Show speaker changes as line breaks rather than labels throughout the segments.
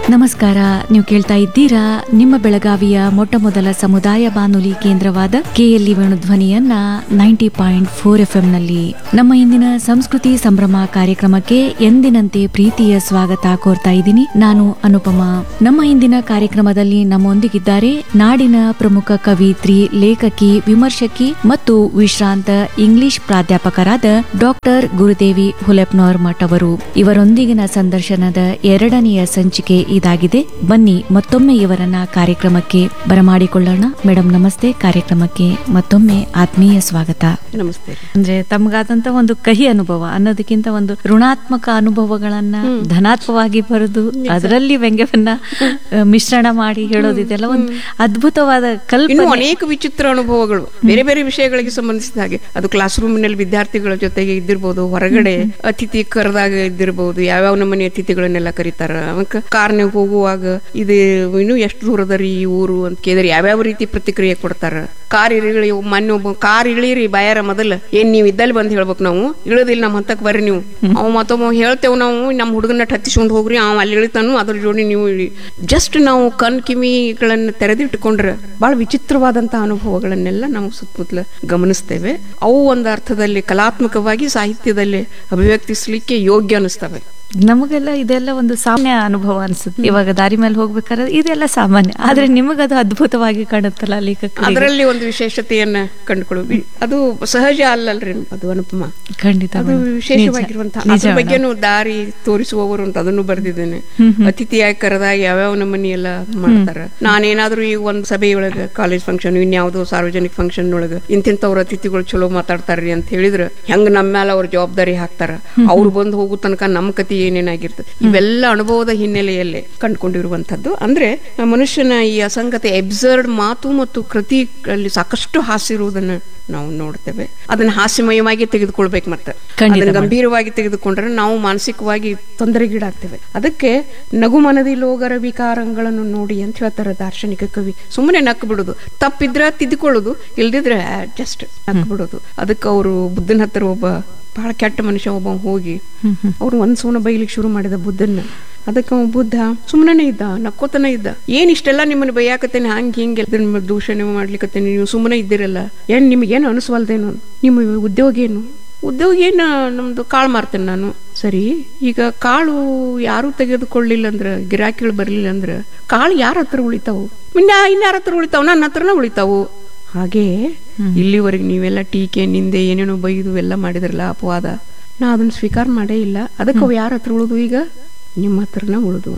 ನಮಸ್ಕಾರ ನೀವು ಕೇಳ್ತಾ ಇದ್ದೀರಾ ನಿಮ್ಮ ಬೆಳಗಾವಿಯ ಮೊಟ್ಟ ಮೊದಲ ಸಮುದಾಯ ಬಾನುಲಿ ಕೇಂದ್ರವಾದ ಕೆಎಲ್ಇ ವೇಣುಧ್ವನಿಯನ್ನ ನೈಂಟಿ ಪಾಯಿಂಟ್ ಫೋರ್ ಎಫ್ ನಲ್ಲಿ ನಮ್ಮ ಇಂದಿನ ಸಂಸ್ಕೃತಿ ಸಂಭ್ರಮ ಕಾರ್ಯಕ್ರಮಕ್ಕೆ ಎಂದಿನಂತೆ ಪ್ರೀತಿಯ ಸ್ವಾಗತ ಕೋರ್ತಾ ಇದ್ದೀನಿ ನಾನು ಅನುಪಮ ನಮ್ಮ ಇಂದಿನ ಕಾರ್ಯಕ್ರಮದಲ್ಲಿ ನಮ್ಮೊಂದಿಗಿದ್ದಾರೆ ನಾಡಿನ ಪ್ರಮುಖ ಕವಿತ್ರಿ ಲೇಖಕಿ ವಿಮರ್ಶಕಿ ಮತ್ತು ವಿಶ್ರಾಂತ ಇಂಗ್ಲಿಷ್ ಪ್ರಾಧ್ಯಾಪಕರಾದ ಡಾಕ್ಟರ್ ಗುರುದೇವಿ ಹುಲೆಪ್ನವರ್ ಮಠ್ ಅವರು ಇವರೊಂದಿಗಿನ ಸಂದರ್ಶನದ ಎರಡನೆಯ ಸಂಚಿಕೆ ಇದಾಗಿದೆ ಬನ್ನಿ ಮತ್ತೊಮ್ಮೆ ಇವರನ್ನ ಕಾರ್ಯಕ್ರಮಕ್ಕೆ ಬರಮಾಡಿಕೊಳ್ಳೋಣ ಮೇಡಮ್ ನಮಸ್ತೆ ಕಾರ್ಯಕ್ರಮಕ್ಕೆ ಮತ್ತೊಮ್ಮೆ ಆತ್ಮೀಯ ಸ್ವಾಗತ
ನಮಸ್ತೆ
ಅಂದ್ರೆ ತಮಗಾದಂತ ಒಂದು ಕಹಿ ಅನುಭವ ಅನ್ನೋದಕ್ಕಿಂತ ಒಂದು ಋಣಾತ್ಮಕ ಅನುಭವಗಳನ್ನ ಧನಾತ್ಮಕವಾಗಿ ಬರೆದು ಅದರಲ್ಲಿ ವ್ಯಂಗ್ಯವನ್ನ ಆ, ಮಿಶ್ರಣ ಮಾಡಿ ಹೇಳೋದಿದೆಲ್ಲ ಒಂದು ಅದ್ಭುತವಾದ
ಇನ್ನು
ಕಲ್ಪನೆ
ಅನೇಕ ವಿಚಿತ್ರ ಅನುಭವಗಳು ಬೇರೆ ಬೇರೆ ವಿಷಯಗಳಿಗೆ ಸಂಬಂಧಿಸಿದ ಹಾಗೆ ಅದು ಕ್ಲಾಸ್ ರೂಮಿನಲ್ಲಿ ವಿದ್ಯಾರ್ಥಿಗಳ ಜೊತೆಗೆ ಇದ್ದಿರ್ಬೋದು ಹೊರಗಡೆ ಅತಿಥಿ ಕರೆದಾಗ ಇದ್ದಿರ್ಬೋದು ಯಾವ್ಯಾವ ನಮ್ಮನೆ ಅತಿಥಿಗಳನ್ನೆಲ್ಲ ಕರೀತಾರ ಅವಕ್ಕ ಕಾರ್ನಾಗ ಹೋಗುವಾಗ ಇದು ಇನ್ನು ಎಷ್ಟು ದೂರದ ರೀ ಈ ಊರು ಅಂತ ಕೇಳಿದ್ರೆ ಯಾವ್ಯಾವ ರೀತಿ ಪ್ರತಿಕ್ರಿಯೆ ಕೊಡ್ತಾರ ಕಾರ್ ಇಳಿರಿ ಮೊನ್ನೆ ಒಬ್ಬ ಕಾರ್ ಇಳಿರಿ ಬಾಯಾರ ಮೊದಲ ಏನ್ ನೀವ್ ಇದ್ದಲ್ಲಿ ಬಂದ್ ಹೇಳ್ಬೇಕು ನಾವು ಇಳದಿಲ್ಲ ನಮ್ಮ ಹಂತಕ್ ಬರ್ರಿ ನೀವು ಅವ್ ಮತ್ತೊಬ್ಬ ಹೇಳ್ತೇವ್ ನಾವು ನಮ್ಮ ಹುಡುಗನ ಹತ್ತಿಸ್ಕೊಂಡು ಹೋಗ್ರಿ ಅವ್ ಅಲ್ಲಿ ಇಳಿತಾನು ಅದ್ರ ಜೋಡಿ ನೀವು ಇಳಿ ಜಸ್ಟ್ ನಾವು ಕಣ್ ಕಿವಿಗಳನ್ನ ತೆರೆದಿಟ್ಟುಕೊಂಡ್ರೆ ಬಹಳ ವಿಚಿತ್ರವಾದಂತ ಅನುಭವಗಳನ್ನೆಲ್ಲ ನಾವು ಸುತ್ತಮುತ್ತಲ ಗಮನಿಸ್ತೇವೆ ಅವು ಒಂದು ಅರ್ಥದಲ್ಲಿ ಕಲಾತ್ಮಕವಾಗಿ ಸಾಹಿತ್ಯದಲ್ಲಿ ಅಭಿವ್ಯಕ್ತಿಸ್ಲಿಕ್ಕೆ ಯೋಗ್ಯ ಅನಿಸ್ತವೆ
ನಮಗೆಲ್ಲ ಇದೆಲ್ಲ ಒಂದು ಸಾಮಾನ್ಯ ಅನುಭವ ಅನ್ಸುತ್ತೆ ಇವಾಗ ದಾರಿ ಮೇಲೆ ಹೋಗ್ಬೇಕಾದ್ರೆ ಇದೆಲ್ಲ ಸಾಮಾನ್ಯ ಆದ್ರೆ ನಿಮಗದು ಅದ್ಭುತವಾಗಿ ಕಾಣುತ್ತಲ್ಲ ಲೇಖಕ
ಅದರಲ್ಲಿ ಒಂದು ವಿಶೇಷತೆಯನ್ನ ಕಂಡುಕೊಳ್ಳಿ ಅದು ಸಹಜ ಅಲ್ಲಲ್ರಿ ಅದು ಅನುಪಮ
ಖಂಡಿತ
ಅದು
ಮೇಡಮ್.
ವಿಶೇಷವಾಗಿರುವಂತಹ
ನಿಜ
ಅದ್ರ
ಮೇಡಮ್.
ಬಗ್ಗೆನೂ ದಾರಿ ತೋರಿಸುವವರು ಅಂತ ಅದನ್ನು ಬರೆದಿದ್ದೇನೆ ಅತಿಥಿಯಾಗಿ ಕರೆದಾಗ ಯಾವ್ಯಾವ ನಮ್ಮನಿ ಎಲ್ಲ ಮಾಡ್ತಾರ ನಾನೇನಾದ್ರೂ ಈಗ ಒಂದ್ ಸಭೆಯೊಳಗ ಕಾಲೇಜ್ ಫಂಕ್ಷನ್ ಇನ್ಯಾವುದೋ ಸಾರ್ವಜನಿಕ ಫಂಕ್ಷನ್ ಒಳಗ ಇಂತಿಂತವ್ರ ಅತಿಥಿಗಳು ಚಲೋ ಮಾತಾಡ್ತಾರ್ರಿ ಅಂತ ಹೇಳಿದ್ರ ಹೆಂಗ್ ನಮ್ಮ ಮೇಲೆ ಅವ್ರ ಜವಾಬ್ದಾರಿ ಹಾಕ್ತಾರ ಅವ್ರು ಬಂದು ಹೋಗೋ ತನಕ ನಮ್ಮ ಕತಿ ಏನೇನಾಗಿರ್ತದೆ ಇವೆಲ್ಲ ಅನುಭವದ ಹಿನ್ನೆಲೆಯಲ್ಲೇ ಕಂಡುಕೊಂಡಿರುವಂತದ್ದು ಅಂದ್ರೆ ಆ ಮನುಷ್ಯನ ಈ ಅಸಂಗತೆ ಎಬ್ಸರ್ಡ್ ಮಾತು ಮತ್ತು ಕೃತಿಗಳಲ್ಲಿ ಸಾಕಷ್ಟು ಹಾಸಿರುವುದನ್ನ ನಾವು ನೋಡ್ತೇವೆ ಅದನ್ನ ಹಾಸ್ಯಮಯವಾಗಿ ತೆಗೆದುಕೊಳ್ಬೇಕು ಮತ್ತೆ
ಖಂಡಿತ
ಅದನ್ನ ಗಂಭೀರವಾಗಿ ತೆಗೆದುಕೊಂಡ್ರೆ ನಾವು ಮಾನಸಿಕವಾಗಿ ತೊಂದರೆಗೀಡಾಗ್ತೇವೆ ಅದಕ್ಕೆ ನಗು ಮನದಿ ಲೋಗರ ವಿಕಾರಗಳನ್ನು ನೋಡಿ ಅಂತ ಹೇಳ್ತಾರೆ ದಾರ್ಶನಿಕ ಕವಿ ಸುಮ್ಮನೆ ನಕ್ಕು ಬಿಡುದು ತಪ್ಪಿದ್ರ ತಿದ್ದುಕೊಳ್ಳೋದು ಇಲ್ದಿದ್ರೆ ಜಸ್ಟ್ ನಕ್ಕು ಬಿಡೋದು ಅದಕ್ಕೆ ಅವರು ಬುದ್ಧನ ಹತ್ರ ಒಬ್ಬ ಬಹಳ ಕೆಟ್ಟ ಮನುಷ್ಯ ಒಬ್ಬ ಹೋಗಿ ಅವ್ರು ಒಂದ್ ಸೋನ ಬೈಲಿಕ್ಕೆ ಶುರು ಮಾಡಿದ ಬುದ್ಧನ್ನ ಅದಕ್ಕೆ ಅವ ಬುದ್ಧ ಸುಮ್ಮನೆ ಇದ್ದ ನಕ್ಕೋತನ ಇದ್ದ ಏನ್ ಇಷ್ಟೆಲ್ಲ ನಿಮ್ಮನ್ನ ಬೈಯಾಕತ್ತೇನೆ ಹಂಗ ಹಿಂಗೆ ನಿಮ್ಮ ದೂಷಣೆ ಮಾಡ್ಲಿಕ್ಕತ್ತೇನೆ ನೀವು ಸುಮ್ಮನೆ ಇದ್ದಿರಲ್ಲ ಏನ್ ನಿಮಗೇನು ಅನಿಸ್ವಲ್ದೇನು ನಿಮ್ಮ ಉದ್ಯೋಗ ಏನು ಉದ್ಯೋಗ ಏನು ನಮ್ದು ಕಾಳು ಮಾರ್ತೇನೆ ನಾನು ಸರಿ ಈಗ ಕಾಳು ಯಾರು ತೆಗೆದುಕೊಳ್ಳಿಲ್ಲ ಅಂದ್ರ ಗಿರಾಕಿಗಳು ಬರ್ಲಿಲ್ಲ ಅಂದ್ರ ಕಾಳು ಯಾರ ಹತ್ರ ಉಳಿತಾವು ಇನ್ನ ಇನ್ಯಾರ ಹತ್ರ ಉಳಿತಾವು ನನ್ನ ಹತ್ರನ ಉಳಿತಾವು ಹಾಗೆ ಇಲ್ಲಿವರೆಗೆ ನೀವೆಲ್ಲ ಟೀಕೆ ನಿಂದೆ ಏನೇನೋ ಬೈದು ಎಲ್ಲ ಮಾಡಿದ್ರಲ್ಲ ಅಪವಾದ ನಾ ಅದನ್ನ ಸ್ವೀಕಾರ ಮಾಡೇ ಇಲ್ಲ ಅದಕ್ಕೆ ಅವು ಯಾರ ಹತ್ರ ಉಳಿದು ಈಗ ನಿಮ್ಮ ಹತ್ರನ ಉಳಿದು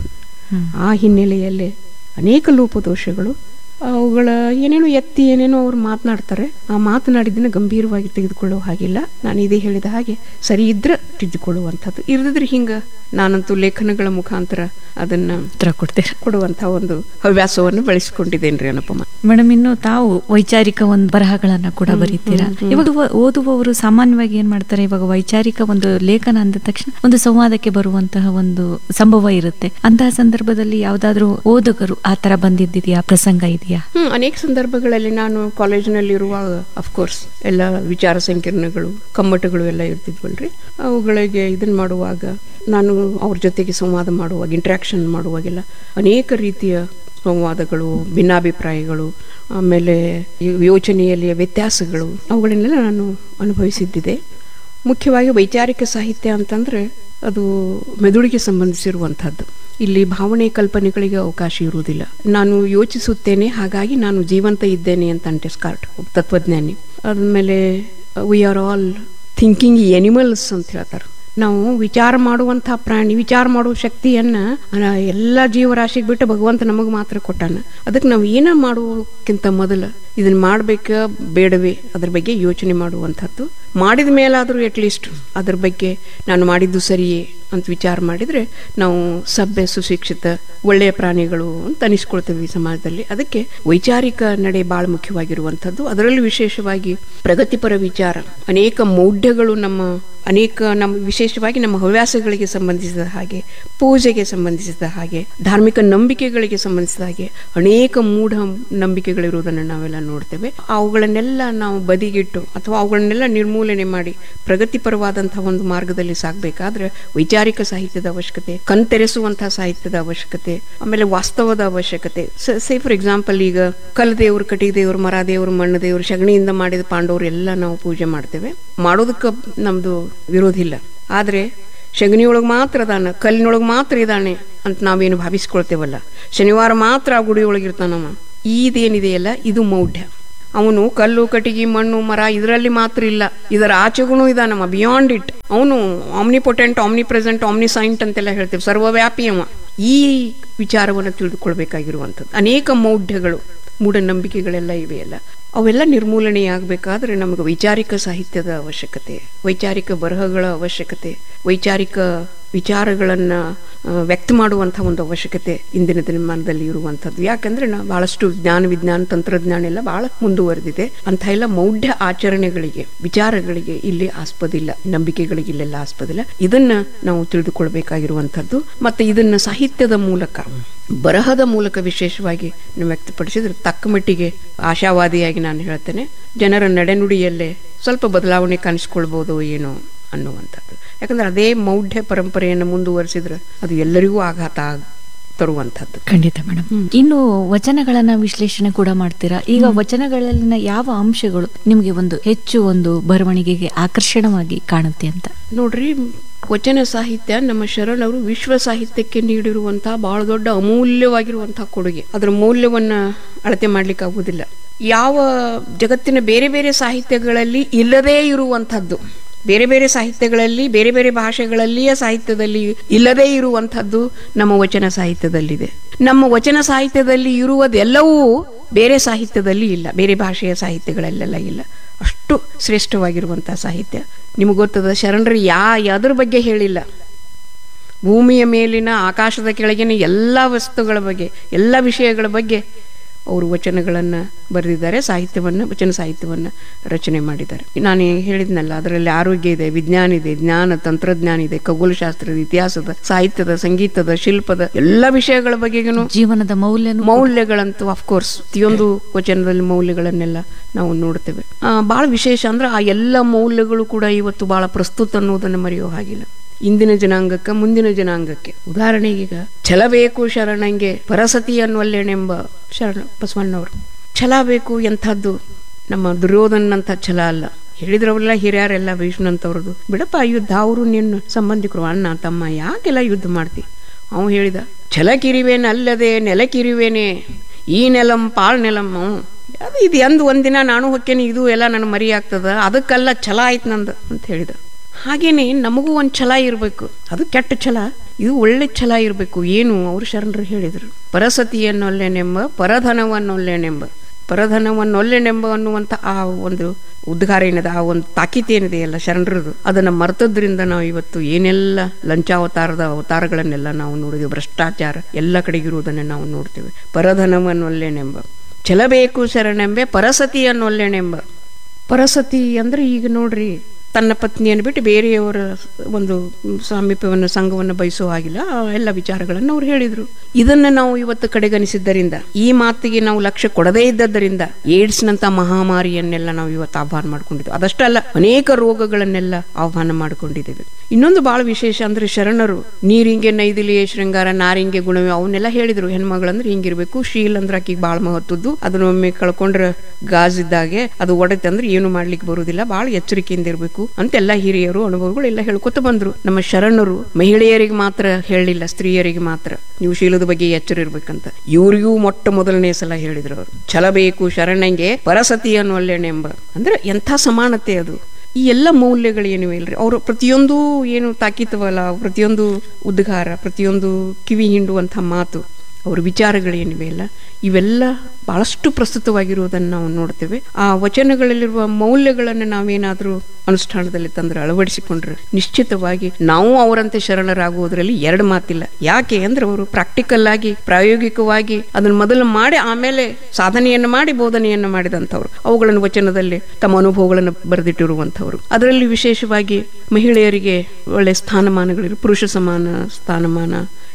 ಆ ಹಿನ್ನೆಲೆಯಲ್ಲಿ ಅನೇಕ ಲೋಪದೋಷಗಳು ಅವುಗಳ ಏನೇನೋ ಎತ್ತಿ ಏನೇನೋ ಅವ್ರು ಮಾತನಾಡ್ತಾರೆ ಆ ಮಾತನಾಡಿದ್ದನ್ನ ಗಂಭೀರವಾಗಿ ತೆಗೆದುಕೊಳ್ಳೋ ಹಾಗಿಲ್ಲ ನಾನು ಇದೇ ಹೇಳಿದ ಹಾಗೆ ಸರಿ ಇದ್ರೆ ತಿದ್ದುಕೊಳ್ಳುವಂಥದ್ದು ಇರದಿದ್ರೆ ಹಿಂಗ ನಾನಂತೂ ಲೇಖನಗಳ ಮುಖಾಂತರ ಅದನ್ನ
ಉತ್ತರ ಕೊಡ್ತೀರಾ
ಕೊಡುವಂತಹ ಒಂದು ಹವ್ಯಾಸವನ್ನು ಬೆಳೆಸಿಕೊಂಡಿದ್ದೇನ್ರಿ ಅನುಪಮ
ಮೇಡಮ್ ಇನ್ನು ತಾವು ವೈಚಾರಿಕ ಒಂದು ಬರಹಗಳನ್ನ ಕೂಡ ಬರೀತೀರಾ ಇವಾಗ ವ- ಓದುವವರು ಸಾಮಾನ್ಯವಾಗಿ ಏನ್ ಮಾಡ್ತಾರೆ ಇವಾಗ ವೈಚಾರಿಕ ಒಂದು ಲೇಖನ ಅಂದ ತಕ್ಷಣ ಒಂದು ಸಂವಾದಕ್ಕೆ ಬರುವಂತಹ ಒಂದು ಸಂಭವ ಇರುತ್ತೆ ಅಂತಹ ಸಂದರ್ಭದಲ್ಲಿ ಯಾವ್ದಾದ್ರು ಓದುಗರು ಆ ತರ ಬಂದಿದ್ದಿದೆಯಾ ಪ್ರಸಂಗ ಇದೆಯಾ
ಹ್ಮ್ ಅನೇಕ ಸಂದರ್ಭಗಳಲ್ಲಿ ನಾನು ಕಾಲೇಜಿನಲ್ಲಿ ಇರುವಾಗ ಅಫ್ಕೋರ್ಸ್ ಎಲ್ಲ ವಿಚಾರ ಸಂಕಿರಣಗಳು ಕಮ್ಮಟಗಳು ಎಲ್ಲ ಇರ್ತಿದ್ವಲ್ರಿ ಅವುಗಳಿಗೆ ಇದನ್ನ ಮಾಡುವಾಗ ನಾನು ಅವ್ರ ಜೊತೆಗೆ ಸಂವಾದ ಮಾಡುವಾಗ ಇಂಟ್ರಾಕ್ಷನ್ ಮಾಡುವಾಗೆಲ್ಲ ಅನೇಕ ರೀತಿಯ ಸಂವಾದಗಳು ಭಿನ್ನಾಭಿಪ್ರಾಯಗಳು ಆಮೇಲೆ ಈ ಯೋಚನೆಯಲ್ಲಿ ವ್ಯತ್ಯಾಸಗಳು ಅವುಗಳನ್ನೆಲ್ಲ ನಾನು ಅನುಭವಿಸಿದ್ದಿದೆ ಮುಖ್ಯವಾಗಿ ವೈಚಾರಿಕ ಸಾಹಿತ್ಯ ಅಂತಂದ್ರೆ ಅದು ಮೆದುಳಿಗೆ ಸಂಬಂಧಿಸಿರುವಂಥದ್ದು ಇಲ್ಲಿ ಭಾವನೆ ಕಲ್ಪನೆಗಳಿಗೆ ಅವಕಾಶ ಇರುವುದಿಲ್ಲ ನಾನು ಯೋಚಿಸುತ್ತೇನೆ ಹಾಗಾಗಿ ನಾನು ಜೀವಂತ ಇದ್ದೇನೆ ಅಂತ ಅಂಟೆಸ್ಕಾರ್ಟ್ ತತ್ವಜ್ಞಾನಿ ಆದ್ಮೇಲೆ we are all thinking animals ಅಂತ ಹೇಳ್ತಾರೆ ನಾವು ವಿಚಾರ ಮಾಡುವಂಥ ಪ್ರಾಣಿ ವಿಚಾರ ಮಾಡುವ ಶಕ್ತಿಯನ್ನ ಆ, ಎಲ್ಲ ಜೀವರಾಶಿಗೆ ಬಿಟ್ಟು ಭಗವಂತ ನಮಗೆ ಮಾತ್ರ ಕೊಟ್ಟಾನ ಅದಕ್ಕೆ ನಾವು ಏನ ಮಾಡುವಕ್ಕಿಂತ ಮೊದಲು ಇದನ್ನ ಮಾಡ್ಬೇಕ ಬೇಡವೇ ಅದ್ರ ಬಗ್ಗೆ ಯೋಚನೆ ಮಾಡುವಂಥದ್ದು ಮಾಡಿದ ಮೇಲಾದರೂ ಅಟ್ಲೀಸ್ಟ್ ಅದ್ರ ಬಗ್ಗೆ ನಾನು ಮಾಡಿದ್ದು ಸರಿಯೇ ಅಂತ ವಿಚಾರ ಮಾಡಿದ್ರೆ ನಾವು ಸಭ್ಯ ಸುಶಿಕ್ಷಿತ ಒಳ್ಳೆಯ ಪ್ರಾಣಿಗಳು ಅಂತ ಅನಿಸ್ಕೊಳ್ತೇವೆ ಈ ಸಮಾಜದಲ್ಲಿ ಅದಕ್ಕೆ ವೈಚಾರಿಕ ನಡೆ ಬಹಳ ಮುಖ್ಯವಾಗಿರುವಂಥದ್ದು ಅದರಲ್ಲೂ ವಿಶೇಷವಾಗಿ ಪ್ರಗತಿಪರ ವಿಚಾರ ಅನೇಕ ಮೌಢ್ಯಗಳು ನಮ್ಮ ಅನೇಕ ನಮ್ಮ ವಿಶೇಷವಾಗಿ ನಮ್ಮ ಹವ್ಯಾಸಗಳಿಗೆ ಸಂಬಂಧಿಸಿದ ಹಾಗೆ ಪೂಜೆಗೆ ಸಂಬಂಧಿಸಿದ ಹಾಗೆ ಧಾರ್ಮಿಕ ನಂಬಿಕೆಗಳಿಗೆ ಸಂಬಂಧಿಸಿದ ಹಾಗೆ ಅನೇಕ ಮೂಢ ನಂಬಿಕೆಗಳಿರುವುದನ್ನು ನಾವೆಲ್ಲ ನೋಡ್ತೇವೆ ಅವುಗಳನ್ನೆಲ್ಲ ನಾವು ಬದಿಗಿಟ್ಟು ಅಥವಾ ಅವುಗಳನ್ನೆಲ್ಲ ನಿರ್ಮೂಲನೆ ಮಾಡಿ ಪ್ರಗತಿಪರವಾದಂತಹ ಒಂದು ಮಾರ್ಗದಲ್ಲಿ ಸಾಗಬೇಕಾದ್ರೆ ವೈಚಾರಿಕ ವೈಚಾರಿಕ ಸಾಹಿತ್ಯದ ಅವಶ್ಯಕತೆ ಕಣ್ತೆರೆಸುವಂತಹ ಸಾಹಿತ್ಯದ ಅವಶ್ಯಕತೆ ಆಮೇಲೆ ವಾಸ್ತವದ ಅವಶ್ಯಕತೆ ಸೇ ಫಾರ್ ಎಕ್ಸಾಂಪಲ್ ಈಗ ಕಲ್ ದೇವ್ರು ಕಟ್ಟಿಗೆ ದೇವ್ರು ಮರ ದೇವ್ರು ಮಣ್ಣು ದೇವ್ರು ಸಗಣಿಯಿಂದ ಮಾಡಿದ ಪಾಂಡವರು ಎಲ್ಲ ನಾವು ಪೂಜೆ ಮಾಡ್ತೇವೆ ಮಾಡೋದಕ್ಕೆ ನಮ್ದು ವಿರೋಧ ಇಲ್ಲ ಆದ್ರೆ ಸಗಣಿಯೊಳಗೆ ಮಾತ್ರ ಅದಾನ ಕಲ್ಲಿನೊಳಗೆ ಮಾತ್ರ ಇದ್ದಾನೆ ಅಂತ ನಾವೇನು ಭಾವಿಸ್ಕೊಳ್ತೇವಲ್ಲ ಶನಿವಾರ ಮಾತ್ರ ಆ ಗುಡಿಯೊಳಗೆ ಇರ್ತಾನವ ಇದೇನಿದೆಯಲ್ಲ ಇದು ಮೌಢ್ಯ ಅವನು ಕಲ್ಲು ಕಟ್ಟಿಗೆ ಮಣ್ಣು ಮರ ಇದರಲ್ಲಿ ಮಾತ್ರ ಇಲ್ಲ ಇದರ ಆಚೆಗೂ ಇದಾನಮ್ಮ ಬಿಯಾಂಡ್ ಇಟ್ ಅವನು omnipotent omnipresent omniscient ಅಂತೆಲ್ಲ ಹೇಳ್ತೇವೆ ಸರ್ವವ್ಯಾಪಿ ಅವ ಈ ವಿಚಾರವನ್ನು ತಿಳಿದುಕೊಳ್ಬೇಕಾಗಿರುವಂಥದ್ದು ಅನೇಕ ಮೌಢ್ಯಗಳು ಮೂಢನಂಬಿಕೆಗಳೆಲ್ಲ ಇವೆಯಲ್ಲ ಅವೆಲ್ಲ ನಿರ್ಮೂಲನೆಯಾಗಬೇಕಾದ್ರೆ ನಮಗೆ ವೈಚಾರಿಕ ಸಾಹಿತ್ಯದ ಅವಶ್ಯಕತೆ ವೈಚಾರಿಕ ಬರಹಗಳ ಅವಶ್ಯಕತೆ ವೈಚಾರಿಕ ವಿಚಾರಗಳನ್ನ ಆ, ವ್ಯಕ್ತ ಮಾಡುವಂಥ ಒಂದು ಅವಶ್ಯಕತೆ ಇಂದಿನ ದಿನಮಾನದಲ್ಲಿ ಇರುವಂಥದ್ದು ಯಾಕಂದ್ರೆ ನಾ ಬಹಳಷ್ಟು ಜ್ಞಾನ ವಿಜ್ಞಾನ ತಂತ್ರಜ್ಞಾನ ಎಲ್ಲ ಬಹಳ ಮುಂದುವರೆದಿದೆ ಅಂಥ ಎಲ್ಲ ಮೌಢ್ಯ ಆಚರಣೆಗಳಿಗೆ ವಿಚಾರಗಳಿಗೆ ಇಲ್ಲಿ ಆಸ್ಪದಿಲ್ಲ ನಂಬಿಕೆಗಳಿಗೆ ಇಲ್ಲೆಲ್ಲ ಆಸ್ಪದಿಲ್ಲ ಇದನ್ನ ನಾವು ತಿಳಿದುಕೊಳ್ಬೇಕಾಗಿರುವಂಥದ್ದು ಮತ್ತೆ ಇದನ್ನ ಸಾಹಿತ್ಯದ ಮೂಲಕ ಬರಹದ ಮೂಲಕ ವಿಶೇಷವಾಗಿ ನೀವು ವ್ಯಕ್ತಪಡಿಸಿದ್ರೆ ತಕ್ಕ ಮಟ್ಟಿಗೆ ಆಶಾವಾದಿಯಾಗಿ ನಾನು ಹೇಳ್ತೇನೆ ಜನರ ನಡೆನುಡಿಯಲ್ಲೇ ಸ್ವಲ್ಪ ಬದಲಾವಣೆ ಕಾಣಿಸ್ಕೊಳ್ಬೋದು ಏನೋ ಅನ್ನುವಂಥದ್ದು ಯಾಕಂದ್ರೆ ಅದೇ ಮೌಢ್ಯ ಪರಂಪರೆಯನ್ನು ಮುಂದುವರಿಸಿದ್ರೆ ಅದು ಎಲ್ಲರಿಗೂ ಆಘಾತ ಆಗ್- ತರುವಂಥದ್ದು
ಖಂಡಿತ ಮೇಡಮ್ ಇನ್ನು ವಚನಗಳನ್ನ ವಿಶ್ಲೇಷಣೆ ಕೂಡ ಮಾಡ್ತೀರಾ ಈಗ ವಚನಗಳಲ್ಲಿನ ಯಾವ ಅಂಶಗಳು ನಿಮ್ಗೆ ಒಂದು ಹೆಚ್ಚು ಒಂದು ಬರವಣಿಗೆಗೆ ಆಕರ್ಷಣವಾಗಿ ಕಾಣುತ್ತೆ ಅಂತ
ನೋಡ್ರಿ ವಚನ ಸಾಹಿತ್ಯ ನಮ್ಮ ಶರಣರು ವಿಶ್ವ ಸಾಹಿತ್ಯಕ್ಕೆ ನೀಡಿರುವಂತಹ ಬಹಳ ದೊಡ್ಡ ಅಮೂಲ್ಯವಾಗಿರುವಂತಹ ಕೊಡುಗೆ ಅದರ ಮೌಲ್ಯವನ್ನ ಅಳತೆ ಮಾಡ್ಲಿಕ್ಕೆ ಆಗುವುದಿಲ್ಲ ಯಾವ ಜಗತ್ತಿನ ಬೇರೆ ಬೇರೆ ಸಾಹಿತ್ಯಗಳಲ್ಲಿ ಇಲ್ಲದೇ ಇರುವಂಥದ್ದು ಬೇರೆ ಬೇರೆ ಸಾಹಿತ್ಯಗಳಲ್ಲಿ ಬೇರೆ ಬೇರೆ ಭಾಷೆಗಳಲ್ಲಿಯ ಸಾಹಿತ್ಯದಲ್ಲಿ ಇಲ್ಲದೇ ಇರುವಂಥದ್ದು ನಮ್ಮ ವಚನ ಸಾಹಿತ್ಯದಲ್ಲಿದೆ ನಮ್ಮ ವಚನ ಸಾಹಿತ್ಯದಲ್ಲಿ ಇರುವುದೆಲ್ಲವೂ ಬೇರೆ ಸಾಹಿತ್ಯದಲ್ಲಿ ಇಲ್ಲ ಬೇರೆ ಭಾಷೆಯ ಸಾಹಿತ್ಯಗಳಲ್ಲೆಲ್ಲ ಇಲ್ಲ ಅಷ್ಟು ಶ್ರೇಷ್ಠವಾಗಿರುವಂತಹ ಸಾಹಿತ್ಯ ನಿಮಗೆ ಗೊತ್ತದ ಶರಣರು ಯಾ ಯಾವ್ದ್ರ ಬಗ್ಗೆ ಹೇಳಿಲ್ಲ ಭೂಮಿಯ ಮೇಲಿನ ಆಕಾಶದ ಕೆಳಗಿನ ಎಲ್ಲ ವಸ್ತುಗಳ ಬಗ್ಗೆ ಎಲ್ಲ ವಿಷಯಗಳ ಬಗ್ಗೆ ಅವರು ವಚನಗಳನ್ನು ಬರೆದಿದ್ದಾರೆ ಸಾಹಿತ್ಯವನ್ನು ವಚನ ಸಾಹಿತ್ಯವನ್ನು ರಚನೆ ಮಾಡಿದ್ದಾರೆ ನಾನು ಹೇಳಿದ್ನಲ್ಲ ಅದರಲ್ಲಿ ಆರೋಗ್ಯ ಇದೆ ವಿಜ್ಞಾನ ಇದೆ ಜ್ಞಾನ ತಂತ್ರಜ್ಞಾನ ಇದೆ ಖಗೋಳಶಾಸ್ತ್ರದ ಇತಿಹಾಸದ ಸಾಹಿತ್ಯದ ಸಂಗೀತದ ಶಿಲ್ಪದ ಎಲ್ಲ ವಿಷಯಗಳ ಬಗೆಗೂ
ಜೀವನದ ಮೌಲ್ಯನು
ಮೌಲ್ಯಗಳಂತೂ ಅಫ್ಕೋರ್ಸ್ ಪ್ರತಿಯೊಂದು ವಚನದಲ್ಲಿ ಮೌಲ್ಯಗಳನ್ನೆಲ್ಲ ನಾವು ನೋಡ್ತೇವೆ ಆ, ಬಹಳ ವಿಶೇಷ ಅಂದ್ರೆ ಆ ಎಲ್ಲ ಮೌಲ್ಯಗಳು ಕೂಡ ಇವತ್ತು ಬಹಳ ಪ್ರಸ್ತುತ ಅನ್ನೋದನ್ನು ಮರೆಯೋ ಹಾಗಿಲ್ಲ ಇಂದಿನ ಜನಾಂಗಕ್ಕೆ ಮುಂದಿನ ಜನಾಂಗಕ್ಕೆ ಉದಾಹರಣೆಗೆ ಈಗ ಛಲ ಬೇಕು ಶರಣಂಗೆ ಪರಸತಿ ಅನ್ನುವಲ್ಲೇನೆಂಬ ಶರಣ ಬಸವಣ್ಣವರು ಛಲ ಬೇಕು ಎಂಥದ್ದು ನಮ್ಮ ದುರ್ಯೋಧನಂಥ ಛಲ ಅಲ್ಲ ಹೇಳಿದ್ರವರೆಲ್ಲ ಹಿರಿಯರೆಲ್ಲ ವಿಷ್ಣುನಂತವ್ರದ್ದು ಬಿಡಪ್ಪ ಯುದ್ಧ ಅವರು ನಿನ್ನ ಸಂಬಂಧಿಕರು ಅಣ್ಣ ತಮ್ಮ ಯಾಕೆಲ್ಲ ಯುದ್ಧ ಮಾಡ್ತಿ ಅವ ಹೇಳಿದ ಛಲಕಿರಿವೇನ ಅಲ್ಲದೆ ನೆಲಕಿರಿವೇನೆ ಈ ನೆಲಂ ಪಾಳ್ ನೆಲಂ ಅವ ಅದು ಇದು ಎಂದ ಒಂದಿನ ನಾನು ಹೊಕ್ಕೇನೆ ಇದು ಎಲ್ಲ ನನ್ನ ಮರಿ ಆಗ್ತದ ಅದಕ್ಕೆಲ್ಲ ಛಲ ಆಯ್ತು ನಂದು ಅಂತ ಹೇಳಿದ ಹಾಗೇನೆ ನಮಗೂ ಒಂದು ಛಲ ಇರಬೇಕು ಅದು ಕೆಟ್ಟ ಛಲ ಇದು ಒಳ್ಳೆ ಛಲ ಇರಬೇಕು ಏನು ಅವರು ಶರಣರು ಹೇಳಿದರು ಪರಸತಿಯನ್ನೊಲ್ಲೆನೆಂಬ ಪರಧನವನ್ನೊಲ್ಲೆನೆಂಬ ಪರಧನವನ್ನೊಲ್ಲೆನೆಂಬ ಅನ್ನುವಂಥ ಆ ಒಂದು ಉದ್ಗಾರ ಏನಿದೆ ಆ ಒಂದು ತಾಕೀತೇನಿದೆಯಲ್ಲ ಶರಣರದು ಅದನ್ನ ಮರ್ತದ್ರಿಂದ ನಾವು ಇವತ್ತು ಏನೆಲ್ಲ ಲಂಚಾವತಾರದ ಅವತಾರಗಳನ್ನೆಲ್ಲ ನಾವು ನೋಡಿದೆವು ಭ್ರಷ್ಟಾಚಾರ ಎಲ್ಲ ಕಡೆಗಿರುವುದನ್ನು ನಾವು ನೋಡ್ತೇವೆ ಪರಧನವನ್ನೊಲ್ಲೆನೆಂಬ ಛಲಬೇಕು ಶರಣೆಂಬೆ ಪರಸತಿಯನ್ನೊಲ್ಲೆನೆಂಬ ಪರಸತಿ ಅಂದ್ರೆ ಈಗ ನೋಡ್ರಿ ತನ್ನ ಪತ್ನಿಯನ್ನು ಬಿಟ್ಟು ಬೇರೆಯವರ ಒಂದು ಸಾಮೀಪ್ಯವನ್ನು ಸಂಘವನ್ನು ಬಯಸೋ ಹಾಗಿಲ್ಲ ಆ ಎಲ್ಲ ವಿಚಾರಗಳನ್ನು ಅವ್ರು ಹೇಳಿದ್ರು ಇದನ್ನ ನಾವು ಇವತ್ತು ಕಡೆಗಣಿಸಿದ್ದರಿಂದ ಈ ಮಾತಿಗೆ ನಾವು ಲಕ್ಷ್ಯ ಕೊಡದೇ ಇದ್ದದ್ದರಿಂದ ಏಡ್ಸ್ನಂತ ಮಹಾಮಾರಿಯನ್ನೆಲ್ಲ ನಾವು ಇವತ್ತು ಆಹ್ವಾನ ಮಾಡ್ಕೊಂಡಿದ್ದೇವೆ ಅದಷ್ಟಲ್ಲ ಅನೇಕ ರೋಗಗಳನ್ನೆಲ್ಲ ಆಹ್ವಾನ ಮಾಡ್ಕೊಂಡಿದ್ದೇವೆ ಇನ್ನೊಂದು ಬಹಳ ವಿಶೇಷ ಅಂದ್ರೆ ಶರಣರು ನೀರಿಂಗೆ ನೈದಿಲಿಯೇ ಶೃಂಗಾರ ನಾರಿಂಗೆ ಗುಣವೇ ಅವನ್ನೆಲ್ಲ ಹೇಳಿದ್ರು ಹೆಣ್ಮಗಳಂದ್ರೆ ಹಿಂಗಿರ್ಬೇಕು ಶೀಲ್ ಅಂದ್ರೆ ಆಕಿಗೆ ಬಹಳ ಮಹತ್ವದ್ದು ಅದನ್ನೊಮ್ಮೆ ಕಳ್ಕೊಂಡ್ರೆ ಗಾಜಿದ್ದಾಗೆ ಅದು ಒಡೆತಂದ್ರೆ ಏನು ಮಾಡ್ಲಿಕ್ಕೆ ಬರುವುದಿಲ್ಲ ಬಹಳ ಎಚ್ಚರಿಕೆಯಿಂದ ಇರಬೇಕು ಅಂತೆಲ್ಲ ಹಿರಿಯರು ಅನುಭವಗಳು ಎಲ್ಲ ಹೇಳ್ಕೊತ ಬಂದ್ರು ನಮ್ಮ ಶರಣರು ಮಹಿಳೆಯರಿಗೆ ಮಾತ್ರ ಹೇಳಲಿಲ್ಲ ಸ್ತ್ರೀಯರಿಗೆ ಮಾತ್ರ ನೀವು ಶೀಲದ ಬಗ್ಗೆ ಎಚ್ಚರ ಇರ್ಬೇಕಂತ ಇವ್ರಿಗೂ ಮೊಟ್ಟ ಮೊದಲನೇ ಸಲ ಹೇಳಿದ್ರು ಅವರು ಛಲ ಬೇಕು ಶರಣಂಗೆ ಪರಸತಿ ಅನ್ನುವಲ್ಲೆನೆಂಬ ಅಂದ್ರೆ ಎಂಥ ಸಮಾನತೆ ಅದು ಈ ಎಲ್ಲ ಮೌಲ್ಯಗಳು ಏನಿವೆ ಇಲ್ರಿ ಅವರು ಪ್ರತಿಯೊಂದು ಏನು ತಾಕೀತವಲ್ಲ ಪ್ರತಿಯೊಂದು ಉದ್ಗಾರ ಪ್ರತಿಯೊಂದು ಕಿವಿ ಹಿಂಡುವಂಥ ಮಾತು ಅವ್ರ ವಿಚಾರಗಳೇನಿವೆ ಅಲ್ಲ ಇವೆಲ್ಲ ಬಹಳಷ್ಟು ಪ್ರಸ್ತುತವಾಗಿರುವುದನ್ನು ನಾವು ನೋಡ್ತೇವೆ ಆ ವಚನಗಳಲ್ಲಿರುವ ಮೌಲ್ಯಗಳನ್ನು ನಾವೇನಾದರೂ ಅನುಷ್ಠಾನದಲ್ಲಿ ತಂದ್ರೆ ಅಳವಡಿಸಿಕೊಂಡ್ರೆ ನಿಶ್ಚಿತವಾಗಿ ನಾವು ಅವರಂತೆ ಶರಣರಾಗುವುದರಲ್ಲಿ ಎರಡು ಮಾತಿಲ್ಲ ಯಾಕೆ ಅಂದ್ರೆ ಅವರು ಪ್ರಾಕ್ಟಿಕಲ್ ಆಗಿ ಪ್ರಾಯೋಗಿಕವಾಗಿ ಅದನ್ನು ಮೊದಲು ಮಾಡಿ ಆಮೇಲೆ ಸಾಧನೆಯನ್ನು ಮಾಡಿ ಬೋಧನೆಯನ್ನು ಮಾಡಿದಂಥವ್ರು ಅವುಗಳನ್ನು ವಚನದಲ್ಲಿ ತಮ್ಮ ಅನುಭವಗಳನ್ನು ಬರೆದಿಟ್ಟಿರುವಂಥವ್ರು ಅದರಲ್ಲಿ ವಿಶೇಷವಾಗಿ ಮಹಿಳೆಯರಿಗೆ ಒಳ್ಳೆ ಸ್ಥಾನಮಾನಗಳಿರು ಪುರುಷ ಸಮಾನ ಸ್ಥಾನಮಾನ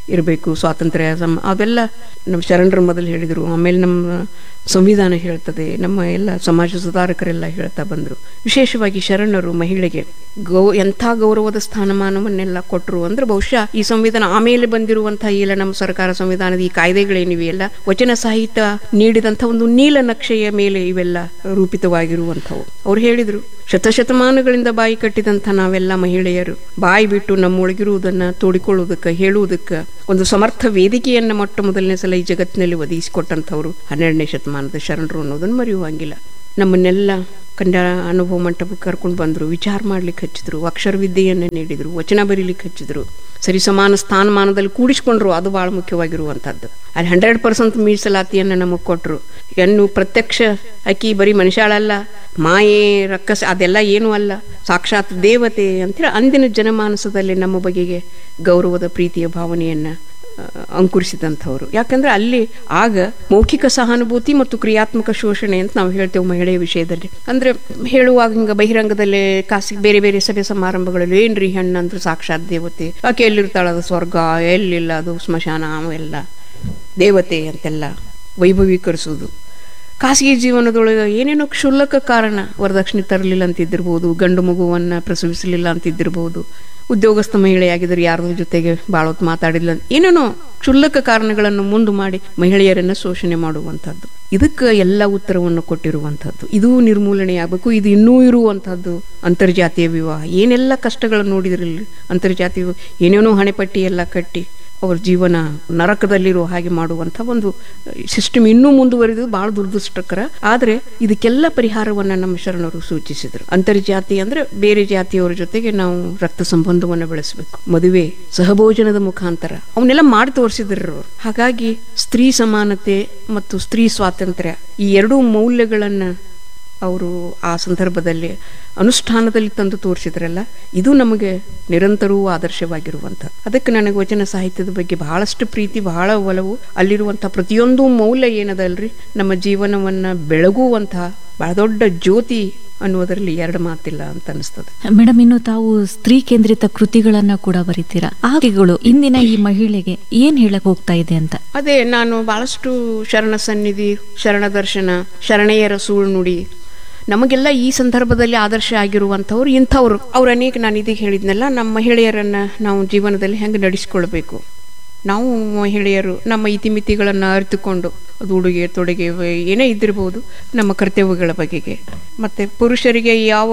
ಇರಬೇಕು ಸ್ವಾತಂತ್ರ್ಯ ಸಮ ಅವೆಲ್ಲ ನಮ್ಮ ಶರಣರು ಮೊದಲು ಹೇಳಿದರು ಆಮೇಲೆ ನಮ್ಮ ಸಂವಿಧಾನ ಹೇಳ್ತದೆ ನಮ್ಮ ಎಲ್ಲ ಸಮಾಜ ಸುಧಾರಕರೆಲ್ಲ ಹೇಳ್ತಾ ಬಂದರು ವಿಶೇಷವಾಗಿ ಶರಣರು ಮಹಿಳೆಗೆ ಗೌ ಎಂಥ ಗೌರವದ ಸ್ಥಾನಮಾನವನ್ನೆಲ್ಲ ಕೊಟ್ಟರು ಅಂದ್ರೆ ಬಹುಶಃ ಈ ಸಂವಿಧಾನ ಆಮೇಲೆ ಬಂದಿರುವಂತಹ ಎಲ್ಲ ನಮ್ಮ ಸರ್ಕಾರ ಸಂವಿಧಾನದ ಈ ಕಾಯ್ದೆಗಳೇನಿವೆ ಎಲ್ಲ ವಚನ ಸಾಹಿತ್ಯ ನೀಡಿದಂಥ ಒಂದು ನೀಲ ನಕ್ಷೆಯ ಮೇಲೆ ಇವೆಲ್ಲ ರೂಪಿತವಾಗಿರುವಂಥವು ಅವ್ರು ಹೇಳಿದರು ಶತಶತಮಾನಗಳಿಂದ ಬಾಯಿ ಕಟ್ಟಿದಂಥ ನಾವೆಲ್ಲ ಮಹಿಳೆಯರು ಬಾಯಿ ಬಿಟ್ಟು ನಮ್ಮೊಳಗಿರುವುದನ್ನ ತೋಡಿಕೊಳ್ಳುವುದಕ್ಕೆ ಹೇಳುವುದಕ್ಕೆ ಒಂದು ಸಮರ್ಥ ವೇದಿಕೆಯನ್ನ ಮೊಟ್ಟ ಮೊದಲನೇ ಸಲ ಈ ಜಗತ್ತಿನಲ್ಲಿ ಒದಗಿಸಿಕೊಟ್ಟಂಥವ್ರು ಹನ್ನೆರಡನೇ ಶತಮಾನದ ಶರಣರು ಅನ್ನೋದನ್ನು ಮರೆಯುವಂಗಿಲ್ಲ ನಮ್ಮನ್ನೆಲ್ಲ ಕನ್ನಡ ಅನುಭವ ಮಂಟಪಕ್ಕೆ ಕರ್ಕೊಂಡು ಬಂದರು ವಿಚಾರ ಮಾಡ್ಲಿಕ್ಕೆ ಹಚ್ಚಿದ್ರು ಅಕ್ಷರ ವಿದ್ಯೆಯನ್ನು ನೀಡಿದರು ವಚನ ಬರೀಲಿಕ್ಕೆ ಹಚ್ಚಿದ್ರು ಸರಿ ಸಮಾನ ಸ್ಥಾನಮಾನದಲ್ಲಿ ಕೂಡಿಸ್ಕೊಂಡ್ರು ಅದು ಭಾಳ ಮುಖ್ಯವಾಗಿರುವಂಥದ್ದು ಅಲ್ಲಿ ಹಂಡ್ರೆಡ್ ಪರ್ಸೆಂಟ್ ಮೀಸಲಾತಿಯನ್ನು ನಮಗೆ ಕೊಟ್ಟರು ಹೆಣ್ಣು ಪ್ರತ್ಯಕ್ಷ ಅಕ್ಕಿ ಬರೀ ಮನುಷ್ಯಾಳಲ್ಲ ಮಾಯೆ ರಕ್ಕಸ ಅದೆಲ್ಲ ಏನೂ ಅಲ್ಲ ಸಾಕ್ಷಾತ್ ದೇವತೆ ಅಂತೇಳಿ ಅಂದಿನ ಜನಮಾನಸದಲ್ಲಿ ನಮ್ಮ ಬಗೆಗೆ ಗೌರವದ ಪ್ರೀತಿಯ ಭಾವನೆಯನ್ನು ಅಂಕುರಿಸಿದಂಥವ್ರು ಯಾಕಂದ್ರೆ ಅಲ್ಲಿ ಆಗ ಮೌಖಿಕ ಸಹಾನುಭೂತಿ ಮತ್ತು ಕ್ರಿಯಾತ್ಮಕ ಶೋಷಣೆ ಅಂತ ನಾವು ಹೇಳ್ತೇವೆ ಮಹಿಳೆಯ ವಿಷಯದಲ್ಲಿ ಅಂದ್ರೆ ಹೇಳುವಾಗ ಹಿಂಗ ಬಹಿರಂಗದಲ್ಲಿ ಖಾಸಗಿ ಬೇರೆ ಬೇರೆ ಸಭೆ ಸಮಾರಂಭಗಳಲ್ಲಿ ಏನ್ರಿ ಹೆಣ್ಣು ಅಂದ್ರೆ ಸಾಕ್ಷಾತ್ ದೇವತೆ ಆಕೆ ಎಲ್ಲಿರ್ತಾಳ ಅದು ಸ್ವರ್ಗ ಎಲ್ಲಿಲ್ಲ ಅದು ಸ್ಮಶಾನ ಅವೆಲ್ಲ ದೇವತೆ ಅಂತೆಲ್ಲ ವೈಭವೀಕರಿಸೋದು ಖಾಸಗಿ ಜೀವನದೊಳಗೆ ಏನೇನೋ ಕ್ಷುಲ್ಲಕ ಕಾರಣ ವರದಕ್ಷಿಣೆ ತರಲಿಲ್ಲ ಅಂತಿದ್ದಿರ್ಬೋದು ಗಂಡು ಮಗುವನ್ನ ಪ್ರಸವಿಸಲಿಲ್ಲ ಅಂತಿದ್ದಿರ್ಬೋದು ಉದ್ಯೋಗಸ್ಥ ಮಹಿಳೆಯಾಗಿದ್ದರೆ ಯಾರ ಜೊತೆಗೆ ಭಾಳ ಹೊತ್ತು ಮಾತಾಡಿಲ್ಲ ಏನೇನೋ ಕ್ಷುಲ್ಲಕ ಕಾರಣಗಳನ್ನು ಮುಂದು ಮಾಡಿ ಮಹಿಳೆಯರನ್ನ ಶೋಷಣೆ ಮಾಡುವಂಥದ್ದು ಇದಕ್ಕೆ ಎಲ್ಲ ಉತ್ತರವನ್ನು ಕೊಟ್ಟಿರುವಂಥದ್ದು ಇದು ನಿರ್ಮೂಲನೆ ಆಗಬೇಕು ಇದು ಇನ್ನೂ ಇರುವಂಥದ್ದು ಅಂತರ್ಜಾತೀಯ ವಿವಾಹ ಏನೆಲ್ಲ ಕಷ್ಟಗಳನ್ನು ನೋಡಿದ್ರಲ್ಲಿ ಅಂತರ್ಜಾತೀಯ ಏನೇನೋ ಹಣೆಪಟ್ಟಿ ಎಲ್ಲ ಕಟ್ಟಿ ಅವ್ರ ಜೀವನ ನರಕದಲ್ಲಿರೋ ಹಾಗೆ ಮಾಡುವಂಥ ಒಂದು ಸಿಸ್ಟಮ್ ಇನ್ನೂ ಮುಂದುವರಿದು ಬಹಳ ದುರದೃಷ್ಟಕರ ಆದರೆ ಇದಕ್ಕೆಲ್ಲ ಪರಿಹಾರವನ್ನ ನಮ್ಮ ಶರಣರು ಸೂಚಿಸಿದರು ಅಂತರ್ಜಾತಿ ಅಂದ್ರೆ ಬೇರೆ ಜಾತಿಯವರ ಜೊತೆಗೆ ನಾವು ರಕ್ತ ಸಂಬಂಧವನ್ನು ಬೆಳೆಸಬೇಕು ಮದುವೆ ಸಹಭೋಜನದ ಮುಖಾಂತರ ಅವನ್ನೆಲ್ಲ ಮಾಡಿ ತೋರಿಸಿದ್ರು ಹಾಗಾಗಿ ಸ್ತ್ರೀ ಸಮಾನತೆ ಮತ್ತು ಸ್ತ್ರೀ ಸ್ವಾತಂತ್ರ್ಯ ಈ ಎರಡೂ ಮೌಲ್ಯಗಳನ್ನ ಅವರು ಆ ಸಂದರ್ಭದಲ್ಲಿ ಅನುಷ್ಠಾನದಲ್ಲಿ ತಂದು ತೋರಿಸಿದ್ರಲ್ಲ ಇದು ನಮಗೆ ನಿರಂತರವೂ ಆದರ್ಶವಾಗಿರುವಂಥದ್ದು ಅದಕ್ಕೆ ನನಗೆ ವಚನ ಸಾಹಿತ್ಯದ ಬಗ್ಗೆ ಬಹಳಷ್ಟು ಪ್ರೀತಿ ಬಹಳ ಒಲವು ಅಲ್ಲಿರುವಂಥ ಪ್ರತಿಯೊಂದು ಮೌಲ್ಯ ಏನದಲ್ರಿ ನಮ್ಮ ಜೀವನವನ್ನ ಬೆಳಗುವಂತಹ ಬಹಳ ದೊಡ್ಡ ಜ್ಯೋತಿ ಅನ್ನುವುದರಲ್ಲಿ ಎರಡು ಮಾತಿಲ್ಲ ಅಂತ ಅನಿಸ್ತದೆ
ಮೇಡಮ್ ಇನ್ನು ತಾವು ಸ್ತ್ರೀ ಕೇಂದ್ರಿತ ಕೃತಿಗಳನ್ನ ಕೂಡ ಬರೀತೀರಾ ಆಕೆಗಳು ಇಂದಿನ ಈ ಮಹಿಳೆಗೆ ಏನ್ ಹೇಳಕ್ ಹೋಗ್ತಾ ಇದೆ ಅಂತ
ಅದೇ ನಾನು ಬಹಳಷ್ಟು ಶರಣ ಸನ್ನಿಧಿ ಶರಣ ದರ್ಶನ ಶರಣೆಯರ ಸುಳ್ಳು ನುಡಿ ನಮಗೆಲ್ಲ ಈ ಸಂದರ್ಭದಲ್ಲಿ ಆದರ್ಶ ಆಗಿರುವಂಥವ್ರು ಇಂಥವ್ರು ಅವ್ರು ಅನೇಕ ನಾನು ಇದೀಗ ಹೇಳಿದ್ನಲ್ಲ ನಮ್ಮ ಮಹಿಳೆಯರನ್ನ ನಾವು ಜೀವನದಲ್ಲಿ ಹೆಂಗೆ ನಡೆಸ್ಕೊಳ್ಬೇಕು ನಾವು ಮಹಿಳೆಯರು ನಮ್ಮ ಇತಿಮಿತಿಗಳನ್ನು ಅರಿತುಕೊಂಡು ಅದು ಉಡುಗೆ ತೊಡುಗೆ ವ- ಏನೇ ಇದ್ದಿರ್ಬೋದು ನಮ್ಮ ಕರ್ತವ್ಯಗಳ ಬಗೆಗೆ ಮತ್ತು ಪುರುಷರಿಗೆ ಯಾವ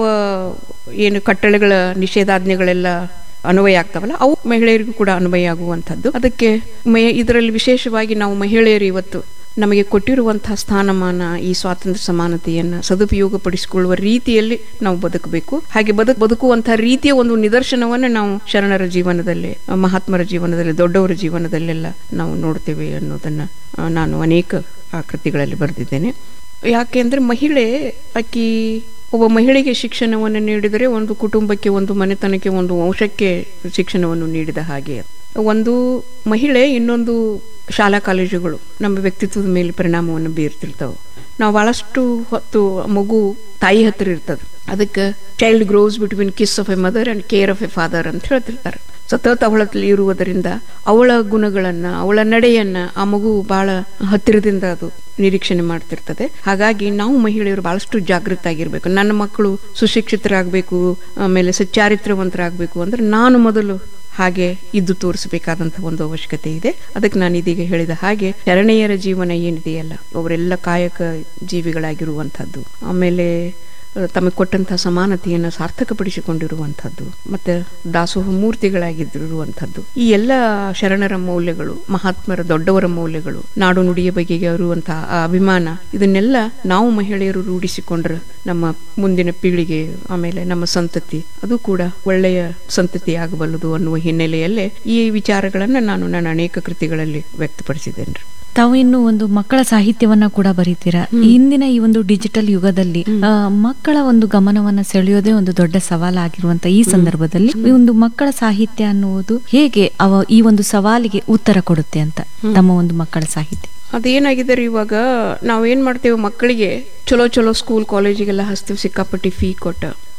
ಏನು ಕಟ್ಟಳೆಗಳ ನಿಷೇಧಾಜ್ಞೆಗಳೆಲ್ಲ ಅನ್ವಯ ಆಗ್ತಾವಲ್ಲ ಅವು ಮಹಿಳೆಯರಿಗೂ ಕೂಡ ಅನ್ವಯ ಆಗುವಂಥದ್ದು ಅದಕ್ಕೆ ಇದರಲ್ಲಿ ವಿಶೇಷವಾಗಿ ನಾವು ಮಹಿಳೆಯರು ಇವತ್ತು ನಮಗೆ ಕೊಟ್ಟಿರುವಂತಹ ಸ್ಥಾನಮಾನ ಈ ಸ್ವಾತಂತ್ರ್ಯ ಸಮಾನತೆಯನ್ನು ಸದುಪಯೋಗಪಡಿಸಿಕೊಳ್ಳುವ ರೀತಿಯಲ್ಲಿ ನಾವು ಬದುಕಬೇಕು ಹಾಗೆ ಬದುಕು ಬದುಕುವಂತಹ ರೀತಿಯ ಒಂದು ನಿದರ್ಶನವನ್ನು ನಾವು ಶರಣರ ಜೀವನದಲ್ಲಿ ಮಹಾತ್ಮರ ಜೀವನದಲ್ಲಿ ದೊಡ್ಡವರ ಜೀವನದಲ್ಲೆಲ್ಲ ನಾವು ನೋಡ್ತೇವೆ ಅನ್ನೋದನ್ನ ಆ, ನಾನು ಅನೇಕ ಆ ಕೃತಿಗಳಲ್ಲಿ ಬರೆದಿದ್ದೇನೆ ಯಾಕೆಂದ್ರೆ ಮಹಿಳೆ ಆಕಿ ಒಬ್ಬ ಮಹಿಳೆಗೆ ಶಿಕ್ಷಣವನ್ನು ನೀಡಿದರೆ ಒಂದು ಕುಟುಂಬಕ್ಕೆ ಒಂದು ಮನೆತನಕ್ಕೆ ಒಂದು ವಂಶಕ್ಕೆ ಶಿಕ್ಷಣವನ್ನು ನೀಡಿದ ಹಾಗೆ ಒಂದು ಮಹಿಳೆ ಇನ್ನೊಂದು ಶಾಲಾ ಕಾಲೇಜುಗಳು ನಮ್ಮ ವ್ಯಕ್ತಿತ್ವದ ಮೇಲೆ ಪರಿಣಾಮವನ್ನು ಬೀರ್ತಿರ್ತಾವೆ ನಾವು ಬಹಳಷ್ಟು ಹೊತ್ತು ಮಗು ತಾಯಿ ಹತ್ತಿರ ಇರ್ತದೆ ಅದಕ್ಕೆ child grows between kiss of a mother and care of a father ಅಂತ ಹೇಳ್ತಿರ್ತಾರೆ ಸತತ ಅವಳಲ್ಲಿ ಇರುವುದರಿಂದ ಅವಳ ಗುಣಗಳನ್ನ ಅವಳ ನಡೆಯನ್ನ ಆ ಮಗು ಬಹಳ ಹತ್ತಿರದಿಂದ ಅದು ನಿರೀಕ್ಷಣೆ ಮಾಡ್ತಿರ್ತದೆ ಹಾಗಾಗಿ ನಾವು ಮಹಿಳೆಯರು ಬಹಳಷ್ಟು ಜಾಗೃತ ಆಗಿರ್ಬೇಕು ನನ್ನ ಮಕ್ಕಳು ಸುಶಿಕ್ಷಿತರಾಗಬೇಕು ಆಮೇಲೆ ಸಚ್ಚಾರಿತ್ರವಂತರಾಗಬೇಕು ಅಂದ್ರೆ ನಾನು ಮೊದಲು ಹಾಗೆ ಇದ್ದು ತೋರಿಸಬೇಕಾದಂಥ ಒಂದು ಅವಶ್ಯಕತೆ ಇದೆ ಅದಕ್ಕೆ ನಾನು ಇದೀಗ ಹೇಳಿದ ಹಾಗೆ ಶರಣೆಯರ ಜೀವನ ಏನಿದೆಯಲ್ಲ ಅವರೆಲ್ಲ ಕಾಯಕ ಜೀವಿಗಳಾಗಿರುವಂಥದ್ದು ಆಮೇಲೆ ಅಹ್, ತಮಗೆ ಕೊಟ್ಟಂತಹ ಸಮಾನತೆಯನ್ನು ಸಾರ್ಥಕಪಡಿಸಿಕೊಂಡಿರುವಂಥದ್ದು ಮತ್ತೆ ದಾಸೋಹ ಮೂರ್ತಿಗಳಾಗಿರುವಂಥದ್ದು ಈ ಎಲ್ಲ ಶರಣರ ಮೌಲ್ಯಗಳು ಮಹಾತ್ಮರ ದೊಡ್ಡವರ ಮೌಲ್ಯಗಳು ನಾಡು ನುಡಿಯ ಬಗೆಗೆ ಇರುವಂತಹ ಆ ಅಭಿಮಾನ ಇದನ್ನೆಲ್ಲ ನಾವು ಮಹಿಳೆಯರು ರೂಢಿಸಿಕೊಂಡ್ರೆ ನಮ್ಮ ಮುಂದಿನ ಪೀಳಿಗೆ ಆಮೇಲೆ ನಮ್ಮ ಸಂತತಿ ಅದು ಕೂಡ ಒಳ್ಳೆಯ ಸಂತತಿ ಆಗಬಲ್ಲದು ಅನ್ನುವ ಹಿನ್ನೆಲೆಯಲ್ಲೇ ಈ ವಿಚಾರಗಳನ್ನ ನಾನು ನನ್ನ ಅನೇಕ ಕೃತಿಗಳಲ್ಲಿ ವ್ಯಕ್ತಪಡಿಸಿದ್ದೇನೆ
ತಾವು ಇನ್ನು ಒಂದು ಮಕ್ಕಳ ಸಾಹಿತ್ಯವನ್ನ ಕೂಡ ಬರೀತೀರಾ ಇಂದಿನ ಈ ಒಂದು ಡಿಜಿಟಲ್ ಯುಗದಲ್ಲಿ ಆ, ಮಕ್ಕಳ ಒಂದು ಗಮನವನ್ನ ಸೆಳೆಯೋದೇ ಒಂದು ದೊಡ್ಡ ಸವಾಲಾಗಿರುವಂತ ಈ ಸಂದರ್ಭದಲ್ಲಿ ಈ ಒಂದು ಮಕ್ಕಳ ಸಾಹಿತ್ಯ ಅನ್ನುವುದು ಹೇಗೆ ಅವ ಈ ಒಂದು ಸವಾಲಿಗೆ ಉತ್ತರ ಕೊಡುತ್ತೆ ಅಂತ ತಮ್ಮ ಒಂದು ಮಕ್ಕಳ ಸಾಹಿತ್ಯ
ಅದೇನಾಗಿದೆ ರೀ ಇವಾಗ ನಾವೇನ್ ಮಾಡ್ತೇವೆ ಮಕ್ಕಳಿಗೆ ಚಲೋ ಚಲೋ ಸ್ಕೂಲ್ ಕಾಲೇಜಿಗೆಲ್ಲ ಹಚ್ತೀವಿ ಸಿಕ್ಕಾಪಟ್ಟಿ ಫೀ ಕೊಟ್ಟು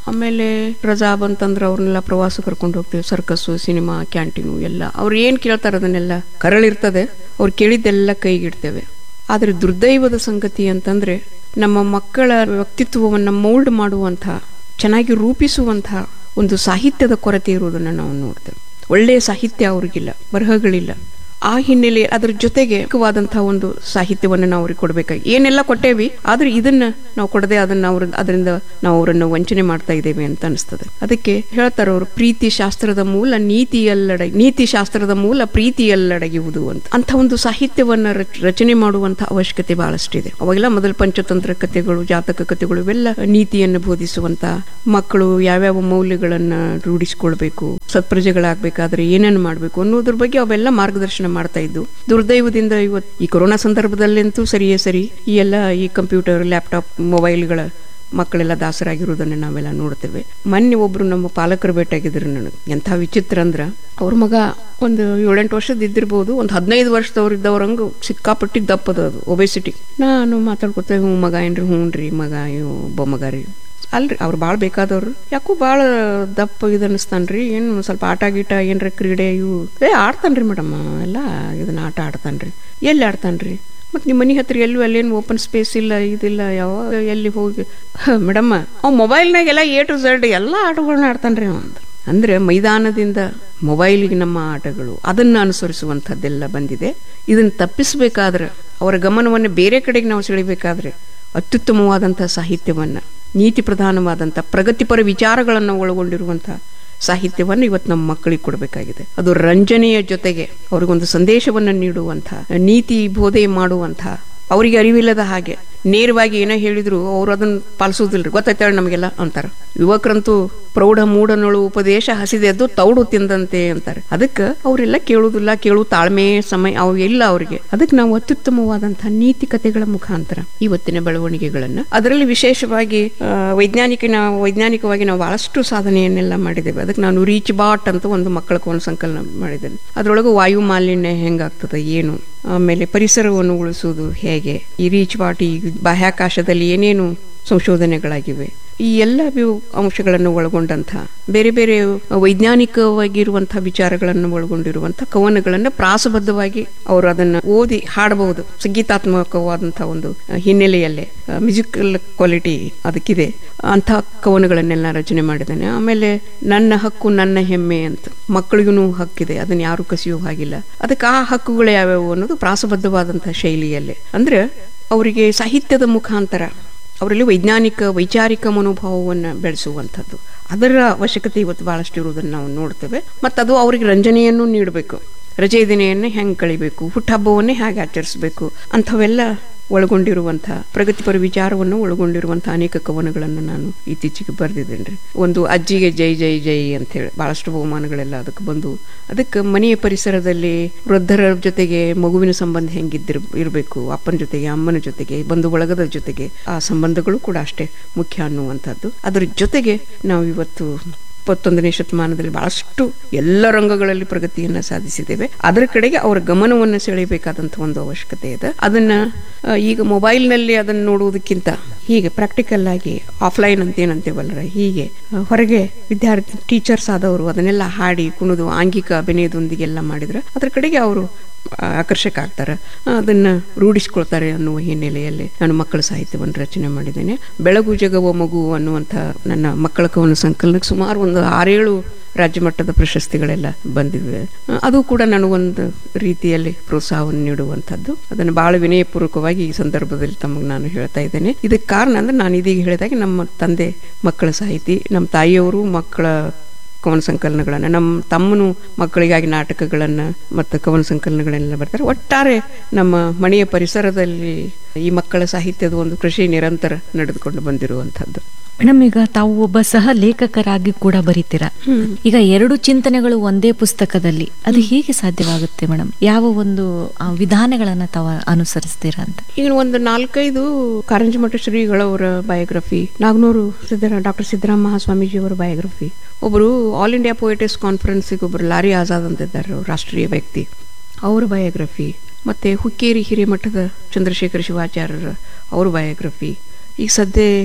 ಆಮೇಲೆ ರಜಾ ಬಂತಂದ್ರೆ ಅವ್ರನ್ನೆಲ್ಲ ಪ್ರವಾಸ ಕರ್ಕೊಂಡು ಹೋಗ್ತೇವೆ ಸರ್ಕಸ್ಸು ಸಿನಿಮಾ ಕ್ಯಾಂಟೀನು ಎಲ್ಲ ಅವ್ರು ಏನು ಕೇಳ್ತಾರೆ ಅದನ್ನೆಲ್ಲ ಕರಳಿರ್ತದೆ ಅವ್ರು ಕೇಳಿದ್ದೆಲ್ಲ ಕೈಗಿಡ್ತೇವೆ ಆದರೆ ದುರ್ದೈವದ ಸಂಗತಿ ಅಂತಂದ್ರೆ ನಮ್ಮ ಮಕ್ಕಳ ವ್ಯಕ್ತಿತ್ವವನ್ನು ಮೌಲ್ಡ್ ಮಾಡುವಂಥ ಚೆನ್ನಾಗಿ ರೂಪಿಸುವಂಥ ಒಂದು ಸಾಹಿತ್ಯದ ಕೊರತೆ ಇರುವುದನ್ನು ನಾವು ನೋಡ್ತೇವೆ ಒಳ್ಳೆಯ ಸಾಹಿತ್ಯ ಅವ್ರಿಗಿಲ್ಲ ಬರಹಗಳಿಲ್ಲ ಆ ಹಿನ್ನೆಲೆ ಅದರ ಜೊತೆಗೆ ಮುಖ್ಯವಾದಂತಹ ಒಂದು ಸಾಹಿತ್ಯವನ್ನು ನಾವು ಅವ್ರಿಗೆ ಕೊಡಬೇಕಾಗಿ ಏನೆಲ್ಲ ಕೊಟ್ಟೇವಿ ಆದ್ರೆ ಇದನ್ನ ನಾವು ಕೊಡದೆ ಅದನ್ನ ಅವ್ರ ಅದರಿಂದ ನಾವು ಅವರನ್ನು ವಂಚನೆ ಮಾಡ್ತಾ ಇದ್ದೇವೆ ಅಂತ ಅನಿಸ್ತದೆ ಅದಕ್ಕೆ ಹೇಳ್ತಾರೆ ಅವರು ಪ್ರೀತಿ ಶಾಸ್ತ್ರದ ಮೂಲ ನೀತಿಯಲ್ಲಡ ನೀತಿ ಶಾಸ್ತ್ರದ ಮೂಲ ಪ್ರೀತಿಯಲ್ಲಡಗಿಯುವುದು ಅಂತ ಅಂತ ಒಂದು ಸಾಹಿತ್ಯವನ್ನ ರಚ- ರಚನೆ ಮಾಡುವಂತ ಅವಶ್ಯಕತೆ ಬಹಳಷ್ಟಿದೆ ಅವಾಗೆಲ್ಲ ಮೊದಲು ಪಂಚತಂತ್ರ ಕಥೆಗಳು ಜಾತಕ ಕಥೆಗಳು ಇವೆಲ್ಲ ನೀತಿಯನ್ನು ಬೋಧಿಸುವಂತ ಮಕ್ಕಳು ಯಾವ್ಯಾವ ಮೌಲ್ಯಗಳನ್ನ ರೂಢಿಸಿಕೊಳ್ಬೇಕು ಸತ್ಪ್ರಜೆಗಳಾಗಬೇಕಾದ್ರೆ ಏನೇನು ಮಾಡಬೇಕು ಅನ್ನೋದ್ರ ಬಗ್ಗೆ ಅವೆಲ್ಲ ಮಾರ್ಗದರ್ಶನ ಮಾಡ್ತಾ ಇದ್ದು ದುರ್ದೈವದಿಂದ ಇವತ್ತು ಈ ಕೊರೋನಾ ಸಂದರ್ಭದಲ್ಲಂತೂ ಸರಿಯೇ ಸರಿ ಈ ಎಲ್ಲ ಈ ಕಂಪ್ಯೂಟರ್ ಲ್ಯಾಪ್ಟಾಪ್ ಮೊಬೈಲ್ಗಳ ಮಕ್ಕಳೆಲ್ಲ ದಾಸರಾಗಿರೋದನ್ನ ನಾವೆಲ್ಲ ನೋಡ್ತೇವೆ ಮೊನ್ನೆ ಒಬ್ರು ನಮ್ಮ ಪಾಲಕರು ಭೇಟಿಯಾಗಿದ್ರು ನನಗೆ ಎಂಥ ವಿಚಿತ್ರ ಅಂದ್ರ ಅವ್ರ ಮಗ ಒಂದು ಏಳೆಂಟು ವರ್ಷದ ಇದ್ದಿರ್ಬೋದು ಒಂದು ಹದಿನೈದು ವರ್ಷದವ್ರು ಇದ್ದವ್ರಂಗ ಸಿಕ್ಕಾಪಟ್ಟಿ ದಪ್ಪದ ಅದು ಒಬೆಸಿಟಿ ನಾನು ಮಾತಾಡ್ಕೊತೇವೆ ಹ್ಞೂ ಮಗ ಏನ್ರಿ ಹ್ಞೂ ರೀ ಮಗ ಇವ್ ಒಬ್ಬ ಮಗ ರೀ ಅಲ್ರಿ ಅವ್ರು ಭಾಳ ಬೇಕಾದವ್ರು ಯಾಕೋ ಭಾಳ ದಪ್ಪ ಇದು ಅನ್ನಿಸ್ತಾನ್ರಿ ಏನು ಸ್ವಲ್ಪ ಆಟ ಗೀಟ ಏನ್ರ ಕ್ರೀಡೆ ಇವು ಏ ಆಡ್ತಾನ್ರಿ ಮೇಡಮ್ ಎಲ್ಲ ಇದನ್ನ ಆಟ ಆಡ್ತಾನ್ರಿ ಎಲ್ಲಿ ಆಡ್ತಾನ್ರಿ ಮತ್ತು ನಿಮ್ಮ ಮನೆ ಹತ್ರ ಎಲ್ಲೂ ಅಲ್ಲೇನು ಓಪನ್ ಸ್ಪೇಸ್ ಇಲ್ಲ ಇದಿಲ್ಲ ಯಾವ ಎಲ್ಲಿ ಹೋಗಿ ಮೇಡಮ್ಮ ಅವ್ ಮೊಬೈಲ್ನಾಗೆಲ್ಲ ಎ ಟು ಝಡ್ ಎಲ್ಲ ಆಟಗಳನ್ನ ಆಡ್ತಾನ್ರಿ ಅವ ಅಂತ ಅಂದ್ರೆ ಮೈದಾನದಿಂದ ಮೊಬೈಲಿಗೆ ನಮ್ಮ ಆಟಗಳು ಅದನ್ನು ಅನುಸರಿಸುವಂಥದ್ದೆಲ್ಲ ಬಂದಿದೆ ಇದನ್ನು ತಪ್ಪಿಸಬೇಕಾದ್ರೆ ಅವರ ಗಮನವನ್ನು ಬೇರೆ ಕಡೆಗೆ ನಾವು ಸೆಳಿಬೇಕಾದ್ರೆ ಅತ್ಯುತ್ತಮವಾದಂಥ ಸಾಹಿತ್ಯವನ್ನು ನೀತಿ ಪ್ರಧಾನವಾದಂಥ ಪ್ರಗತಿಪರ ವಿಚಾರಗಳನ್ನು ಒಳಗೊಂಡಿರುವಂಥ ಸಾಹಿತ್ಯವನ್ನು ಇವತ್ತು ನಮ್ಮ ಮಕ್ಕಳಿಗೆ ಕೊಡಬೇಕಾಗಿದೆ ಅದು ರಂಜನೆಯ ಜೊತೆಗೆ ಅವ್ರಿಗೊಂದು ಸಂದೇಶವನ್ನು ನೀಡುವಂಥ ನೀತಿ ಬೋಧೆ ಮಾಡುವಂಥ ಅವರಿಗೆ ಅರಿವಿಲ್ಲದ ಹಾಗೆ ನೇರವಾಗಿ ಏನೋ ಹೇಳಿದ್ರು ಅವ್ರು ಅದನ್ನ ಪಾಲಿಸೋದಿಲ್ರಿ ಗೊತ್ತೈತೆ ನಮಗೆಲ್ಲ ಅಂತಾರ ಯುವಕರಂತೂ ಪ್ರೌಢ ಮೂಢನಳು ಉಪದೇಶ ಹಸಿದೆದ್ದು ತೌಡು ತಿಂದಂತೆ ಅಂತಾರೆ ಅದಕ್ಕೆ ಅವರೆಲ್ಲ ಕೇಳುವುದಿಲ್ಲ ಕೇಳು ತಾಳ್ಮೆ ಸಮಯ ಅವು ಇಲ್ಲ ಅವರಿಗೆ ಅದಕ್ಕೆ ನಾವು ಅತ್ಯುತ್ತಮವಾದಂತಹ ನೀತಿ ಕಥೆಗಳ ಮುಖಾಂತರ ಇವತ್ತಿನ ಬೆಳವಣಿಗೆಗಳನ್ನ ಅದರಲ್ಲಿ ವಿಶೇಷವಾಗಿ ಆ, ವೈಜ್ಞಾನಿಕ ನಾವು ವೈಜ್ಞಾನಿಕವಾಗಿ ನಾವು ಬಹಳಷ್ಟು ಸಾಧನೆಯನ್ನೆಲ್ಲ ಮಾಡಿದ್ದೇವೆ ಅದಕ್ಕೆ ನಾನು ರೀಚ್ ಬಾಟ್ ಅಂತ ಒಂದು ಮಕ್ಕಳ ಒಂದು ಸಂಕಲನ ಮಾಡಿದ್ದೇನೆ ಅದರೊಳಗೆ ವಾಯು ಮಾಲಿನ್ಯ ಹೆಂಗಾಗ್ತದೆ ಏನು ಆಮೇಲೆ ಪರಿಸರವನ್ನು ಉಳಿಸುವುದು ಹೇಗೆ ಈ ರೀಚ್ ಬಾಟ್ ಈ ಬಾಹ್ಯಾಕಾಶದಲ್ಲಿ ಏನೇನು ಸಂಶೋಧನೆಗಳಾಗಿವೆ ಈ ಎಲ್ಲ ವ್ಯೂ- ಅಂಶಗಳನ್ನು ಒಳಗೊಂಡಂಥ ಬೇರೆ ಬೇರೆ ವೈಜ್ಞಾನಿಕವಾಗಿರುವಂತಹ ವಿಚಾರಗಳನ್ನು ಒಳಗೊಂಡಿರುವಂಥ ಕವನಗಳನ್ನು ಪ್ರಾಸಬದ್ಧವಾಗಿ ಅವರು ಅದನ್ನು ಓದಿ ಹಾಡಬಹುದು ಸಂಗೀತಾತ್ಮಕವಾದಂತಹ ಒಂದು ಅಹ್, ಹಿನ್ನೆಲೆಯಲ್ಲೇ ಮ್ಯೂಸಿಕಲ್ ಕ್ವಾಲಿಟಿ ಅದಕ್ಕಿದೆ ಅಂಥ ಕವನಗಳನ್ನೆಲ್ಲ ರಚನೆ ಮಾಡಿದ್ದೇನೆ ಆಮೇಲೆ ನನ್ನ ಹಕ್ಕು ನನ್ನ ಹೆಮ್ಮೆ ಅಂತ ಮಕ್ಕಳಿಗೂ ಹಕ್ಕಿದೆ ಅದನ್ನ ಯಾರು ಕಸಿಯೋ ಹಾಗಿಲ್ಲ ಅದಕ್ಕೆ ಆ ಹಕ್ಕುಗಳು ಯಾವ್ಯಾವು ಅನ್ನೋದು ಪ್ರಾಸಬದ್ಧವಾದಂತಹ ಶೈಲಿಯಲ್ಲೇ ಅಂದ್ರೆ ಅವರಿಗೆ ಸಾಹಿತ್ಯದ ಮುಖಾಂತರ ಅವರಲ್ಲಿ ವೈಜ್ಞಾನಿಕ ವೈಚಾರಿಕ ಮನೋಭಾವವನ್ನು ಬೆಳೆಸುವಂಥದ್ದು ಅದರ ಅವಶ್ಯಕತೆ ಇವತ್ತು ಬಹಳಷ್ಟು ಇರುವುದನ್ನು ನಾವು ನೋಡ್ತೇವೆ ಮತ್ತು ಅದು ಅವರಿಗೆ ರಂಜನೆಯನ್ನು ನೀಡಬೇಕು ರಜೆ ದಿನೆಯನ್ನು ಹೆಂಗೆ ಕಳಿಬೇಕು ಹುಟ್ಟಹಬ್ಬವನ್ನೇ ಹೇಗೆ ಆಚರಿಸಬೇಕು ಅಂಥವೆಲ್ಲ ಒಳಗೊಂಡಿರುವಂಥ ಪ್ರಗತಿಪರ ವಿಚಾರವನ್ನು ಒಳಗೊಂಡಿರುವಂಥ ಅನೇಕ ಕವನಗಳನ್ನು ನಾನು ಇತ್ತೀಚೆಗೆ ಬರೆದಿದ್ದೇನೆ ರೀ ಒಂದು ಅಜ್ಜಿಗೆ ಜೈ ಜೈ ಜೈ ಅಂತ ಹೇಳಿ ಭಾಳಷ್ಟು ಬಹುಮಾನಗಳೆಲ್ಲ ಅದಕ್ಕೆ ಬಂದು ಅದಕ್ಕೆ ಮನೆಯ ಪರಿಸರದಲ್ಲಿ ವೃದ್ಧರ ಜೊತೆಗೆ ಮಗುವಿನ ಸಂಬಂಧ ಹೆಂಗಿದ್ದಿರ್ ಇರಬೇಕು ಅಪ್ಪನ ಜೊತೆಗೆ ಅಮ್ಮನ ಜೊತೆಗೆ ಬಂಧು ಬಳಗದ ಜೊತೆಗೆ ಆ ಸಂಬಂಧಗಳು ಕೂಡ ಅಷ್ಟೇ ಮುಖ್ಯ ಅನ್ನುವಂಥದ್ದು ಅದರ ಜೊತೆಗೆ ನಾವು ಇವತ್ತು ಇಪ್ಪತ್ತೊಂದನೇ ಶತಮಾನದಲ್ಲಿ ಬಹಳಷ್ಟು ಎಲ್ಲ ರಂಗಗಳಲ್ಲಿ ಪ್ರಗತಿಯನ್ನ ಸಾಧಿಸಿದ್ದೇವೆ ಅದರ ಕಡೆಗೆ ಅವರ ಗಮನವನ್ನು ಸೆಳೆಯಬೇಕಾದಂಥ ಒಂದು ಅವಶ್ಯಕತೆ ಇದೆ ಅದನ್ನ ಆ, ಈಗ ಮೊಬೈಲ್ನಲ್ಲಿ ಅದನ್ನು ನೋಡುವುದಕ್ಕಿಂತ ಹೀಗೆ ಪ್ರಾಕ್ಟಿಕಲ್ ಆಗಿ ಆಫ್ಲೈನ್ ಅಂತ ಏನಂತೇವಲ್ರ ಹೀಗೆ ಆ, ಹೊರಗೆ ವಿದ್ಯಾರ್ಥಿ ಟೀಚರ್ಸ್ ಆದವರು ಅದನ್ನೆಲ್ಲ ಹಾಡಿ ಕುಣಿದು ಆಂಗಿಕ ಅಭಿನಯದೊಂದಿಗೆಲ್ಲ ಮಾಡಿದ್ರೆ ಅದ್ರ ಕಡೆಗೆ ಅವರು ಆಕರ್ಷಕ ಆಗ್ತಾರೆ ಅದನ್ನ ರೂಢಿಸ್ಕೊಳ್ತಾರೆ ಅನ್ನುವ ಹಿನ್ನೆಲೆಯಲ್ಲಿ ನಾನು ಮಕ್ಕಳ ಸಾಹಿತ್ಯವನ್ನು ರಚನೆ ಮಾಡಿದ್ದೇನೆ ಬೆಳಗು ಜಗವ ಮಗು ಅನ್ನುವಂಥ ನನ್ನ ಮಕ್ಕಳ ಕವನ ಸಂಕಲನಕ್ಕೆ ಸುಮಾರು ಒಂದು ಆರೇಳು ರಾಜ್ಯ ಮಟ್ಟದ ಪ್ರಶಸ್ತಿಗಳೆಲ್ಲ ಬಂದಿವೆ ಆ, ಅದು ಕೂಡ ನನಗೊಂದು ರೀತಿಯಲ್ಲಿ ಪ್ರೋತ್ಸಾಹವನ್ನು ನೀಡುವಂಥದ್ದು ಅದನ್ನು ಬಹಳ ವಿನಯಪೂರ್ವಕವಾಗಿ ಈ ಸಂದರ್ಭದಲ್ಲಿ ತಮಗೆ ನಾನು ಹೇಳ್ತಾ ಇದ್ದೇನೆ ಇದಕ್ಕೆ ಕಾರಣ ಅಂದ್ರೆ ನಾನು ಇದೀಗ ಹೇಳಿದಾಗೆ ನಮ್ಮ ತಂದೆ ಮಕ್ಕಳ ಸಾಹಿತಿ ನಮ್ಮ ತಾಯಿಯವರು ಮಕ್ಕಳ ಕವನ ಸಂಕಲನಗಳನ್ನು ನಮ್ಮ ತಮ್ಮನು ಮಕ್ಕಳಿಗಾಗಿ ನಾಟಕಗಳನ್ನು ಮತ್ತು ಕವನ ಸಂಕಲನಗಳೆಲ್ಲ ಬರ್ತಾರೆ ಒಟ್ಟಾರೆ ನಮ್ಮ ಮನೆಯ ಪರಿಸರದಲ್ಲಿ ಈ ಮಕ್ಕಳ ಸಾಹಿತ್ಯದ ಒಂದು ಕೃಷಿ ನಿರಂತರ ನಡೆದುಕೊಂಡು ಬಂದಿರುವಂಥದ್ದು
ಮೇಡಮ್ ಈಗ ತಾವು ಒಬ್ಬ ಸಹ ಲೇಖಕರಾಗಿ ಕೂಡ ಬರೀತೀರಾ ಈಗ ಎರಡು ಚಿಂತನೆಗಳು ಒಂದೇ ಪುಸ್ತಕದಲ್ಲಿ ಅದು ಹೇಗೆ ಸಾಧ್ಯವಾಗುತ್ತೆ ಮೇಡಮ್ ಯಾವ ಒಂದು ಆ, ವಿಧಾನಗಳನ್ನ ತಾವು ಅನುಸರಿಸ್ತೀರಾ ಅಂತ
ಈಗ ಒಂದು ನಾಲ್ಕೈದು ಕಾರಂಜಮಠ ಶ್ರೀಗಳವರ ಬಯೋಗ್ರಫಿ ನಾಗನೂರು ಸಿದ್ದರ ಡಾಕ್ಟರ್ ಸಿದ್ದರಾಮ ಮಹಾಸ್ವಾಮೀಜಿಯವರ ಬಯೋಗ್ರಫಿ ಒಬ್ಬರು ಆಲ್ ಇಂಡಿಯಾ ಪೊಯಿಟಿಕ್ಸ್ ಕಾನ್ಫರೆನ್ಸಿಗೆ ಒಬ್ಬರು ಲಾರಿ ಆಜಾದ್ ಅಂತ ಇದ್ದಾರೆ ಅವ್ರು ರಾಷ್ಟ್ರೀಯ ವ್ಯಕ್ತಿ ಅವರ ಬಯೋಗ್ರಫಿ ಮತ್ತು ಹುಕ್ಕೇರಿ ಹಿರೇಮಠದ ಚಂದ್ರಶೇಖರ ಶಿವಾಚಾರ್ಯರ ಅವ್ರ ಬಯೋಗ್ರಫಿ ಈಗ ಸದ್ಯ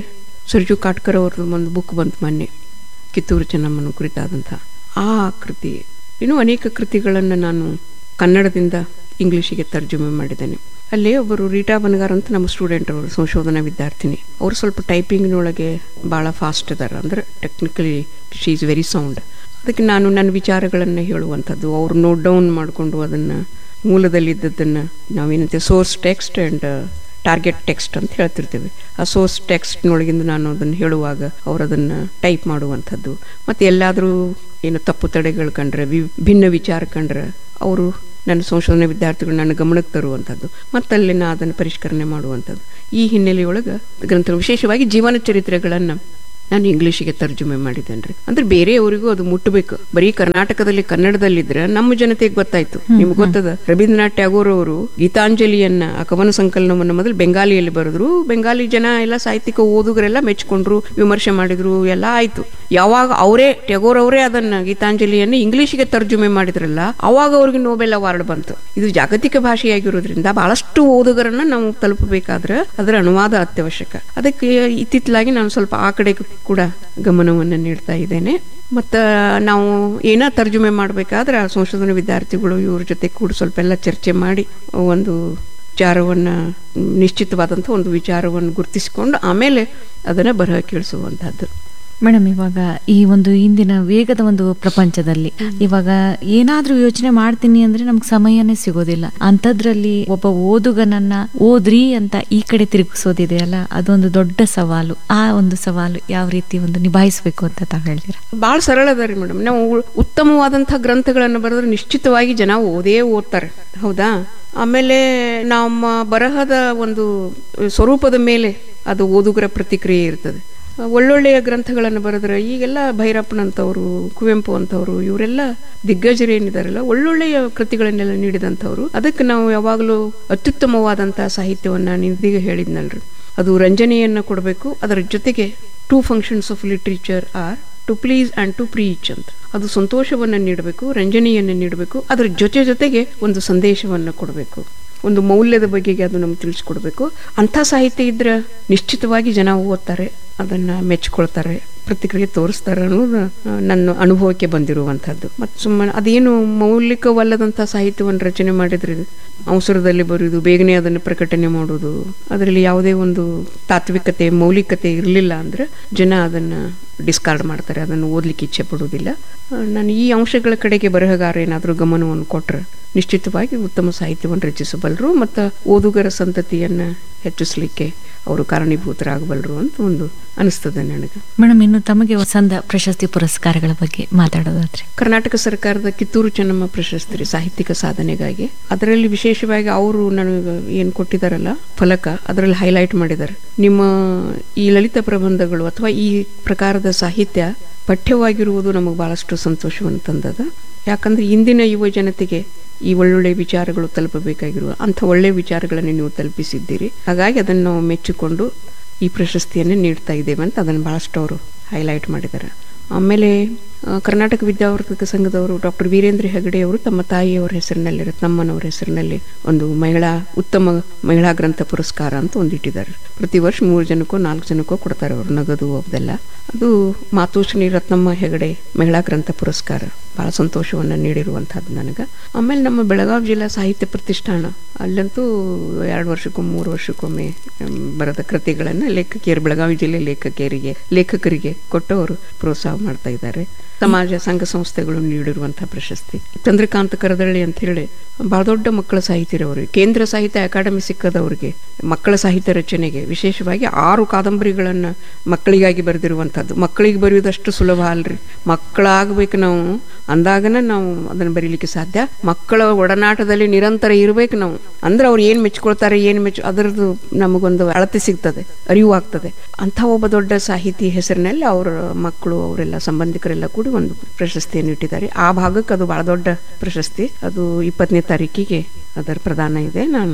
ಸರ್ಜು ಕಾಟ್ಕರ್ ಅವ್ರದ್ದು ಒಂದು ಬುಕ್ ಬಂತು ಮೊನ್ನೆ ಕಿತ್ತೂರು ಚೆನ್ನಮ್ಮನ ಕುರಿತಾದಂಥ ಆ ಕೃತಿ ಇನ್ನೂ ಅನೇಕ ಕೃತಿಗಳನ್ನು ನಾನು ಕನ್ನಡದಿಂದ ಇಂಗ್ಲೀಷಿಗೆ ತರ್ಜುಮೆ ಮಾಡಿದ್ದೇನೆ ಅಲ್ಲಿ ಒಬ್ಬರು ರೀಟಾ ಬನಗಾರ್ ಅಂತ ನಮ್ಮ ಸ್ಟೂಡೆಂಟ್ ಅವರು ಸಂಶೋಧನಾ ವಿದ್ಯಾರ್ಥಿನಿ ಅವರು ಸ್ವಲ್ಪ ಟೈಪಿಂಗ್ನೊಳಗೆ ಭಾಳ ಫಾಸ್ಟ್ ಇದ್ದಾರೆ ಅಂದರೆ technically she is very sound ಅದಕ್ಕೆ ನಾನು ನನ್ನ ವಿಚಾರಗಳನ್ನು ಹೇಳುವಂಥದ್ದು ಅವರು ನೋಟ್ ಡೌನ್ ಮಾಡಿಕೊಂಡು ಅದನ್ನು ಮೂಲದಲ್ಲಿದ್ದದ್ದನ್ನು ನಾವೇನಂತೆ source text and target text ಅಂತ ಹೇಳ್ತಿರ್ತೀವಿ ಆ ಸೋರ್ಸ್ ಟೆಕ್ಸ್ಟ್ನೊಳಗಿಂದ ನಾನು ಅದನ್ನು ಹೇಳುವಾಗ ಅವರು ಅದನ್ನು ಟೈಪ್ ಮಾಡುವಂಥದ್ದು ಮತ್ತು ಎಲ್ಲಾದರೂ ಏನು ತಪ್ಪು ತಡೆಗಳು ಕಂಡ್ರೆ ವಿ ಭಿನ್ನ ವಿಚಾರ ಕಂಡ್ರೆ ಅವರು ನನ್ನ ಸಂಶೋಧನಾ ವಿದ್ಯಾರ್ಥಿಗಳು ನನ್ನ ಗಮನಕ್ಕೆ ತರುವಂಥದ್ದು ಮತ್ತಲ್ಲಿ ನಾ ಅದನ್ನು ಪರಿಷ್ಕರಣೆ ಮಾಡುವಂಥದ್ದು ಈ ಹಿನ್ನೆಲೆಯೊಳಗೆ ಗ್ರಂಥ ವಿಶೇಷವಾಗಿ ಜೀವನ ಚರಿತ್ರೆಗಳನ್ನು ನಾನು ಇಂಗ್ಲೀಷಿಗೆ ತರ್ಜುಮೆ ಮಾಡಿದ್ದೇನೆ ರೀ ಅಂದ್ರೆ ಬೇರೆಯವರಿಗೂ ಅದು ಮುಟ್ಟಬೇಕು ಬರೀ ಕರ್ನಾಟಕದಲ್ಲಿ ಕನ್ನಡದಲ್ಲಿದ್ರೆ ನಮ್ಮ ಜನತೆಗೆ ಗೊತ್ತಾಯ್ತು ನಿಮ್ಗೆ ಗೊತ್ತದ ರವೀಂದ್ರನಾಥ್ ಟ್ಯಾಗೋರ್ ಅವರು ಗೀತಾಂಜಲಿಯನ್ನ ಆ ಕವನ ಸಂಕಲನವನ್ನು ಮೊದಲು ಬೆಂಗಾಲಿಯಲ್ಲಿ ಬರೆದ್ರು ಬೆಂಗಾಲಿ ಜನ ಎಲ್ಲ ಸಾಹಿತ್ಯಿಕ ಓದುಗರೆಲ್ಲ ಮೆಚ್ಕೊಂಡ್ರು ವಿಮರ್ಶೆ ಮಾಡಿದ್ರು ಎಲ್ಲ ಆಯ್ತು ಯಾವಾಗ ಅವರೇ ಟ್ಯಾಗೋರ್ ಅವರೇ ಅದನ್ನ ಗೀತಾಂಜಲಿಯನ್ನು ಇಂಗ್ಲಿಷಿಗೆ ತರ್ಜುಮೆ ಮಾಡಿದ್ರಲ್ಲ ಅವಾಗ ಅವ್ರಿಗೆ ನೋಬೆಲ್ ಅವಾರ್ಡ್ ಬಂತು ಇದು ಜಾಗತಿಕ ಭಾಷೆಯಾಗಿರೋದ್ರಿಂದ ಬಹಳಷ್ಟು ಓದುಗರನ್ನ ನಾವು ತಲುಪಬೇಕಾದ್ರೆ ಅದರ ಅನುವಾದ ಅತ್ಯವಶ್ಯಕ ಅದಕ್ಕೆ ಇತ್ತಿತ್ತಲಾಗಿ ನಾನು ಸ್ವಲ್ಪ ಆ ಕಡೆ ಕೂಡ ಗಮನವನ್ನು ನೀಡ್ತಾ ಇದ್ದೇನೆ ಮತ್ತು ನಾವು ಏನೋ ತರ್ಜುಮೆ ಮಾಡಬೇಕಾದ್ರೆ ಆ ಸಂಶೋಧನಾ ವಿದ್ಯಾರ್ಥಿಗಳು ಇವ್ರ ಜೊತೆ ಕೂಡ ಸ್ವಲ್ಪ ಎಲ್ಲ ಚರ್ಚೆ ಮಾಡಿ ಒಂದು ವಿಚಾರವನ್ನು ನಿಶ್ಚಿತವಾದಂಥ ಒಂದು ವಿಚಾರವನ್ನು ಗುರುತಿಸಿಕೊಂಡು ಆಮೇಲೆ ಅದನ್ನು ಬರಹ ಕೇಳಿಸುವಂಥದ್ದು
ಮೇಡಮ್ ಇವಾಗ ಈ ಒಂದು ಇಂದಿನ ವೇಗದ ಒಂದು ಪ್ರಪಂಚದಲ್ಲಿ ಇವಾಗ ಏನಾದ್ರೂ ಯೋಚನೆ ಮಾಡ್ತೀನಿ ಅಂದ್ರೆ ನಮ್ಗೆ ಸಮಯನೇ ಸಿಗೋದಿಲ್ಲ ಅಂಥದ್ರಲ್ಲಿ ಒಬ್ಬ ಓದುಗನನ್ನ ಓದ್ರಿ ಅಂತ ಈ ಕಡೆ ತಿರುಗಿಸೋದಿದೆಯಲ್ಲ ಅದೊಂದು ದೊಡ್ಡ ಸವಾಲು ಆ ಒಂದು ಸವಾಲು ಯಾವ ರೀತಿ ಒಂದು ನಿಭಾಯಿಸಬೇಕು ಅಂತ ತಾವ್ ಹೇಳ್ತೀರಾ
ಭಾಳ ಸರಳ ಅದ ರೀ ಮೇಡಮ್ ನಾವು ಉತ್ತಮವಾದಂಥ ಗ್ರಂಥಗಳನ್ನು ಬರೆದ್ರೆ ನಿಶ್ಚಿತವಾಗಿ ಜನ ಓದೇ ಓದ್ತಾರೆ ಹೌದಾ ಆಮೇಲೆ ನಮ್ಮ ಬರಹದ ಒಂದು ಸ್ವರೂಪದ ಮೇಲೆ ಅದು ಓದುಗರ ಪ್ರತಿಕ್ರಿಯೆ ಇರ್ತದೆ ಒಳ್ಳೊಳ್ಳೆಯ ಗ್ರಂಥಗಳನ್ನು ಬರೆದ್ರೆ ಈಗೆಲ್ಲ ಭೈರಪ್ಪನಂಥವ್ರು ಕುವೆಂಪು ಅಂತವರು ಇವರೆಲ್ಲ ದಿಗ್ಗಜರು ಏನಿದಾರಲ್ಲ ಒಳ್ಳೊಳ್ಳೆಯ ಕೃತಿಗಳನ್ನೆಲ್ಲ ನೀಡಿದಂಥವ್ರು ಅದಕ್ಕೆ ನಾವು ಯಾವಾಗಲೂ ಅತ್ಯುತ್ತಮವಾದಂಥ ಸಾಹಿತ್ಯವನ್ನು ನಿಂದೀಗ ಹೇಳಿದ್ನಲ್ರಿ ಅದು ರಂಜನೆಯನ್ನು ಕೊಡಬೇಕು ಅದರ ಜೊತೆಗೆ two functions of literature are to please and to preach ಅಂತ ಅದು ಸಂತೋಷವನ್ನು ನೀಡಬೇಕು ರಂಜನೆಯನ್ನು ನೀಡಬೇಕು ಅದರ ಜೊತೆ ಜೊತೆಗೆ ಒಂದು ಸಂದೇಶವನ್ನು ಕೊಡಬೇಕು ಒಂದು ಮೌಲ್ಯದ ಬಗೆಗೆ ಅದು ನಮ್ಗೆ ತಿಳಿಸ್ಕೊಡ್ಬೇಕು ಅಂಥ ಸಾಹಿತ್ಯ ಇದ್ರೆ ನಿಶ್ಚಿತವಾಗಿ ಜನ ಓದ್ತಾರೆ ಅದನ್ನು ಮೆಚ್ಕೊಳ್ತಾರೆ ಪ್ರತಿಕ್ರಿಯೆ ತೋರಿಸ್ತಾರೆ ಅನ್ನೋದು ನನ್ನ ಅನುಭವಕ್ಕೆ ಬಂದಿರುವಂಥದ್ದು ಮತ್ತು ಸುಮ್ಮನೆ ಅದೇನು ಮೌಲಿಕವಲ್ಲದಂಥ ಸಾಹಿತ್ಯವನ್ನು ರಚನೆ ಮಾಡಿದ್ರೆ ಅವಸರದಲ್ಲಿ ಬರೆಯೋದು ಬೇಗನೆ ಅದನ್ನು ಪ್ರಕಟಣೆ ಮಾಡೋದು ಅದರಲ್ಲಿ ಯಾವುದೇ ಒಂದು ತಾತ್ವಿಕತೆ ಮೌಲಿಕತೆ ಇರಲಿಲ್ಲ ಅಂದರೆ ಜನ ಅದನ್ನು ಡಿಸ್ಕಾರ್ಡ್ ಮಾಡ್ತಾರೆ ಅದನ್ನು ಓದಲಿಕ್ಕೆ ಇಚ್ಛೆ ಪಡುವುದಿಲ್ಲ ನಾನು ಈ ಅಂಶಗಳ ಕಡೆಗೆ ಬರಹಗಾರ ಏನಾದರೂ ಗಮನವನ್ನು ಕೊಟ್ಟರೆ ನಿಶ್ಚಿತವಾಗಿ ಉತ್ತಮ ಸಾಹಿತ್ಯವನ್ನು ರಚಿಸಬಲ್ಲರು ಮತ್ತು ಓದುಗರ ಸಂತತಿಯನ್ನು ಹೆಚ್ಚಿಸಲಿಕ್ಕೆ ಅವರು ಕಾರಣೀಭೂತರಾಗಬಲ್ಲರು ಅಂತ ಒಂದು ಅನಿಸ್ತದೆ ನನಗೆ
ಮೇಡಮ್ ಇನ್ನು ತಮಗೆ ಸಂದ ಪ್ರಶಸ್ತಿ ಪುರಸ್ಕಾರಗಳ ಬಗ್ಗೆ ಮಾತಾಡೋದಾದ್ರೆ
ಕರ್ನಾಟಕ ಸರ್ಕಾರದ ಕಿತ್ತೂರು ಚೆನ್ನಮ್ಮ ಪ್ರಶಸ್ತಿ ರೀ ಸಾಹಿತ್ಯಿಕ ಸಾಧನೆಗಾಗಿ ಅದರಲ್ಲಿ ವಿಶೇಷವಾಗಿ ಅವರು ನನಗೆ ಏನು ಕೊಟ್ಟಿದ್ದಾರಲ್ಲ ಫಲಕ ಅದರಲ್ಲಿ ಹೈಲೈಟ್ ಮಾಡಿದ್ದಾರೆ ನಿಮ್ಮ ಈ ಲಲಿತ ಪ್ರಬಂಧಗಳು ಅಥವಾ ಈ ಪ್ರಕಾರದ ಸಾಹಿತ್ಯ ಪಠ್ಯವಾಗಿರುವುದು ನಮಗೆ ಭಾಳಷ್ಟು ಸಂತೋಷವನ್ನು ತಂದದ ಯಾಕಂದ್ರೆ ಇಂದಿನ ಯುವ ಜನತೆಗೆ ಈ ಒಳ್ಳೊಳ್ಳೆ ವಿಚಾರಗಳು ತಲುಪಬೇಕಾಗಿರುವ ಅಂಥ ಒಳ್ಳೆಯ ವಿಚಾರಗಳನ್ನು ನೀವು ತಲುಪಿಸಿದ್ದೀರಿ ಹಾಗಾಗಿ ಅದನ್ನು ನಾವು ಮೆಚ್ಚಿಕೊಂಡು ಈ ಪ್ರಶಸ್ತಿಯನ್ನು ನೀಡ್ತಾ ಇದ್ದೇವೆ ಅಂತ ಅದನ್ನು ಭಾಳಷ್ಟು ಅವರು ಹೈಲೈಟ್ ಮಾಡಿದ್ದಾರೆ ಆಮೇಲೆ ಕರ್ನಾಟಕ ವಿದ್ಯಾವರ್ಧಕ ಸಂಘದವರು ಡಾಕ್ಟರ್ ವೀರೇಂದ್ರ ಹೆಗಡೆ ಅವರು ತಮ್ಮ ತಾಯಿಯವರ ಹೆಸರಿನಲ್ಲಿ ರತ್ನಮ್ಮನವರ ಹೆಸರಿನಲ್ಲಿ ಒಂದು ಮಹಿಳಾ ಉತ್ತಮ ಮಹಿಳಾ ಗ್ರಂಥ ಪುರಸ್ಕಾರ ಅಂತ ಒಂದಿಟ್ಟಿದ್ದಾರೆ ಪ್ರತಿ ವರ್ಷ ಮೂರು ಜನಕ್ಕೋ ನಾಲ್ಕು ಜನಕ್ಕೋ ಕೊಡ್ತಾರೆ ಅವರು ನಗದು ಅದೆಲ್ಲ ಅದು ಮಾತೋಶ್ರೀ ರತ್ನಮ್ಮ ಹೆಗಡೆ ಮಹಿಳಾ ಗ್ರಂಥ ಪುರಸ್ಕಾರ ಭಾಳ ಸಂತೋಷವನ್ನು ನೀಡಿರುವಂಥದ್ದು ನನಗೆ ಆಮೇಲೆ ನಮ್ಮ ಬೆಳಗಾವಿ ಜಿಲ್ಲಾ ಸಾಹಿತ್ಯ ಪ್ರತಿಷ್ಠಾನ ಅಲ್ಲಂತೂ ಎರಡು ವರ್ಷಕ್ಕೊಮ್ಮೆ ಮೂರು ವರ್ಷಕ್ಕೊಮ್ಮೆ ಬರೆದ ಕೃತಿಗಳನ್ನು ಲೇಖಕಿಯರು ಬೆಳಗಾವಿ ಜಿಲ್ಲೆ ಲೇಖಕಿಯರಿಗೆ ಲೇಖಕರಿಗೆ ಕೊಟ್ಟು ಅವರು ಪ್ರೋತ್ಸಾಹ ಮಾಡ್ತಾ ಇದ್ದಾರೆ ಸಮಾಜ ಸಂಘ ಸಂಸ್ಥೆಗಳು ನೀಡಿರುವಂತಹ ಪ್ರಶಸ್ತಿ ಚಂದ್ರಕಾಂತ ಕರದಳ್ಳಿ ಅಂತ ಹೇಳಿ ಬಹಳ ದೊಡ್ಡ ಮಕ್ಕಳ ಸಾಹಿತ್ಯರವರಿಗೆ ಕೇಂದ್ರ ಸಾಹಿತ್ಯ ಅಕಾಡೆಮಿ ಸಿಕ್ಕದವರಿಗೆ ಮಕ್ಕಳ ಸಾಹಿತ್ಯ ರಚನೆಗೆ ವಿಶೇಷವಾಗಿ ಆರು ಕಾದಂಬರಿಗಳನ್ನು ಮಕ್ಕಳಿಗಾಗಿ ಬರೆದಿರುವಂಥದ್ದು ಮಕ್ಕಳಿಗೆ ಬರೆಯುವುದಷ್ಟು ಸುಲಭ ಅಲ್ರಿ ಮಕ್ಕಳಾಗಬೇಕು ನಾವು ಅಂದಾಗನ ನಾವು ಅದನ್ನು ಬರೀಲಿಕ್ಕೆ ಸಾಧ್ಯ ಮಕ್ಕಳ ಒಡನಾಟದಲ್ಲಿ ನಿರಂತರ ಇರಬೇಕು ನಾವು ಅಂದ್ರೆ ಅವ್ರು ಏನು ಮೆಚ್ಕೊಳ್ತಾರೆ ಏನು ಮೆಚ್ಚು ಅದರದ್ದು ನಮಗೊಂದು ಅಳತೆ ಸಿಗ್ತದೆ ಅರಿವು ಆಗ್ತದೆ ಅಂಥ ಒಬ್ಬ ದೊಡ್ಡ ಸಾಹಿತಿ ಹೆಸರಿನಲ್ಲಿ ಅವರ ಮಕ್ಕಳು ಅವರೆಲ್ಲ ಸಂಬಂಧಿಕರೆಲ್ಲ ಕೂಡ ಒಂದು ಪ್ರಶಸ್ತಿಯನ್ನು ಇಟ್ಟಿದ್ದಾರೆ ಆ ಭಾಗಕ್ಕೆ ಅದು ಬಹಳ ದೊಡ್ಡ ಪ್ರಶಸ್ತಿ ಅದು ಇಪ್ಪತ್ತನೇ ತಾರೀಕಿಗೆ ಅದರ ಪ್ರದಾನ ಇದೆ ನಾನು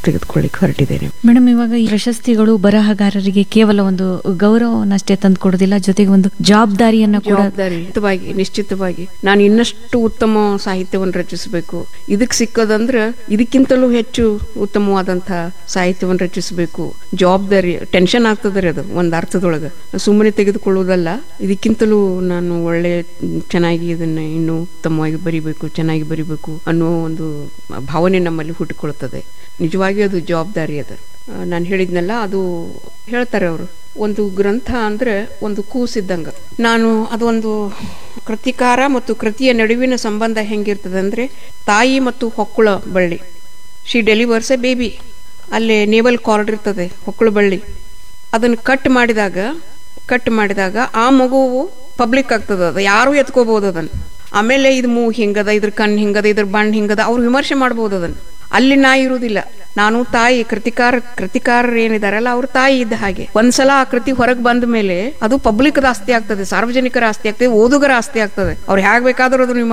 ತೆಗೆದುಕೊಳ್ಳಿಕ್ಕೆ ಹೊರಟಿದ್ದೇನೆ
ಮೇಡಮ್ ಇವಾಗ ಈ ಪ್ರಶಸ್ತಿಗಳು ಬರಹಗಾರರಿಗೆ ಕೇವಲ ಒಂದು ಗೌರವವನ್ನಷ್ಟೇ ತಂದು ಕೊಡೋದಿಲ್ಲ ಜೊತೆಗೆ ಒಂದು ಜವಾಬ್ದಾರಿಯನ್ನ ಕೂಡ
ಜವಾಬ್ದಾರಿ ನಿಶ್ಚಿತವಾಗಿ ನಿಶ್ಚಿತವಾಗಿ ನಾನು ಇನ್ನಷ್ಟು ಉತ್ತಮ ಸಾಹಿತ್ಯವನ್ನು ರಚಿಸಬೇಕು ಇದಕ್ಕೆ ಸಿಕ್ಕದಂದ್ರೆ ಇದಕ್ಕಿಂತಲೂ ಹೆಚ್ಚು ಉತ್ತಮವಾದಂತಹ ಸಾಹಿತ್ಯವನ್ನು ರಚಿಸಬೇಕು ಜವಾಬ್ದಾರಿ ಟೆನ್ಷನ್ ಆಗ್ತದೆ ಅದು ಒಂದು ಅರ್ಥದೊಳಗೆ ಸುಮ್ಮನೆ ತೆಗೆದುಕೊಳ್ಳುವುದಲ್ಲ ಇದಕ್ಕಿಂತಲೂ ನಾನು ಒಳ್ಳೆ ಮ್, ಚೆನ್ನಾಗಿ ಇದನ್ನ ಇನ್ನೂ ಉತ್ತಮವಾಗಿ ಬರಿಬೇಕು ಚೆನ್ನಾಗಿ ಬರಿಬೇಕು ಅನ್ನೋ ಒಂದು ಭಾವನೆ ನಮ್ಮಲ್ಲಿ ಹುಟ್ಟಿಕೊಳ್ಳುತ್ತದೆ ನಿಜವಾಗಿ ಅದು ಜವಾಬ್ದಾರಿ ಅದು ನಾನು ಹೇಳಿದ್ನಲ್ಲ ಅದು ಹೇಳ್ತಾರೆ ಅವರು ಒಂದು ಗ್ರಂಥ ಅಂದ್ರೆ ಒಂದು ಕೂಸಿದ್ದಂಗ ನಾನು ಅದೊಂದು ಕೃತಿಕಾರ ಮತ್ತು ಕೃತಿಯ ನಡುವಿನ ಸಂಬಂಧ ಹೆಂಗಿರ್ತದೆ ಅಂದ್ರೆ ತಾಯಿ ಮತ್ತು ಹೊಕ್ಕುಳ ಬಳ್ಳಿ ಶಿ ಡೆಲಿವರ್ಸ್ ಎ ಬೇಬಿ ಅಲ್ಲೇ ನೇವಲ್ ಕಾರ್ಡ್ ಇರ್ತದೆ ಹೊಕ್ಕುಳ ಬಳ್ಳಿ ಅದನ್ನು ಕಟ್ ಮಾಡಿದಾಗ ಕಟ್ ಮಾಡಿದಾಗ ಆ ಮಗುವು ಪಬ್ಲಿಕ್ ಆಗ್ತದ ಅದು ಯಾರು ಎತ್ಕೋಬಹುದು ಅದನ್ನು ಆಮೇಲೆ ಇದು ಮೂಗು ಹಿಂಗದ ಇದ್ರ ಕಣ್ಣು ಹಿಂಗದ ಇದ್ರ ಬಣ್ಣ ಹಿಂಗದ ಅವ್ರು ವಿಮರ್ಶೆ ಮಾಡ್ಬೋದು ಅದನ್ನು ಅಲ್ಲಿ ನಾ ಇರುವುದಿಲ್ಲ ನಾನು ತಾಯಿ ಕೃತಿಕಾರ ಕೃತಿಕಾರರು ಏನಿದಾರಲ್ಲ ಅವ್ರ ತಾಯಿ ಇದ್ದ ಹಾಗೆ ಒಂದ್ಸಲ ಆ ಕೃತಿ ಹೊರಗೆ ಬಂದ ಮೇಲೆ ಅದು ಪಬ್ಲಿಕ್ ಆಸ್ತಿ ಆಗ್ತದೆ ಸಾರ್ವಜನಿಕರ ಆಸ್ತಿ ಆಗ್ತದೆ ಓದುಗರ ಆಸ್ತಿ ಆಗ್ತದೆ ಅವ್ರು ಹೇಗ್ ಬೇಕಾದ್ರೂ ಅದನ್ನ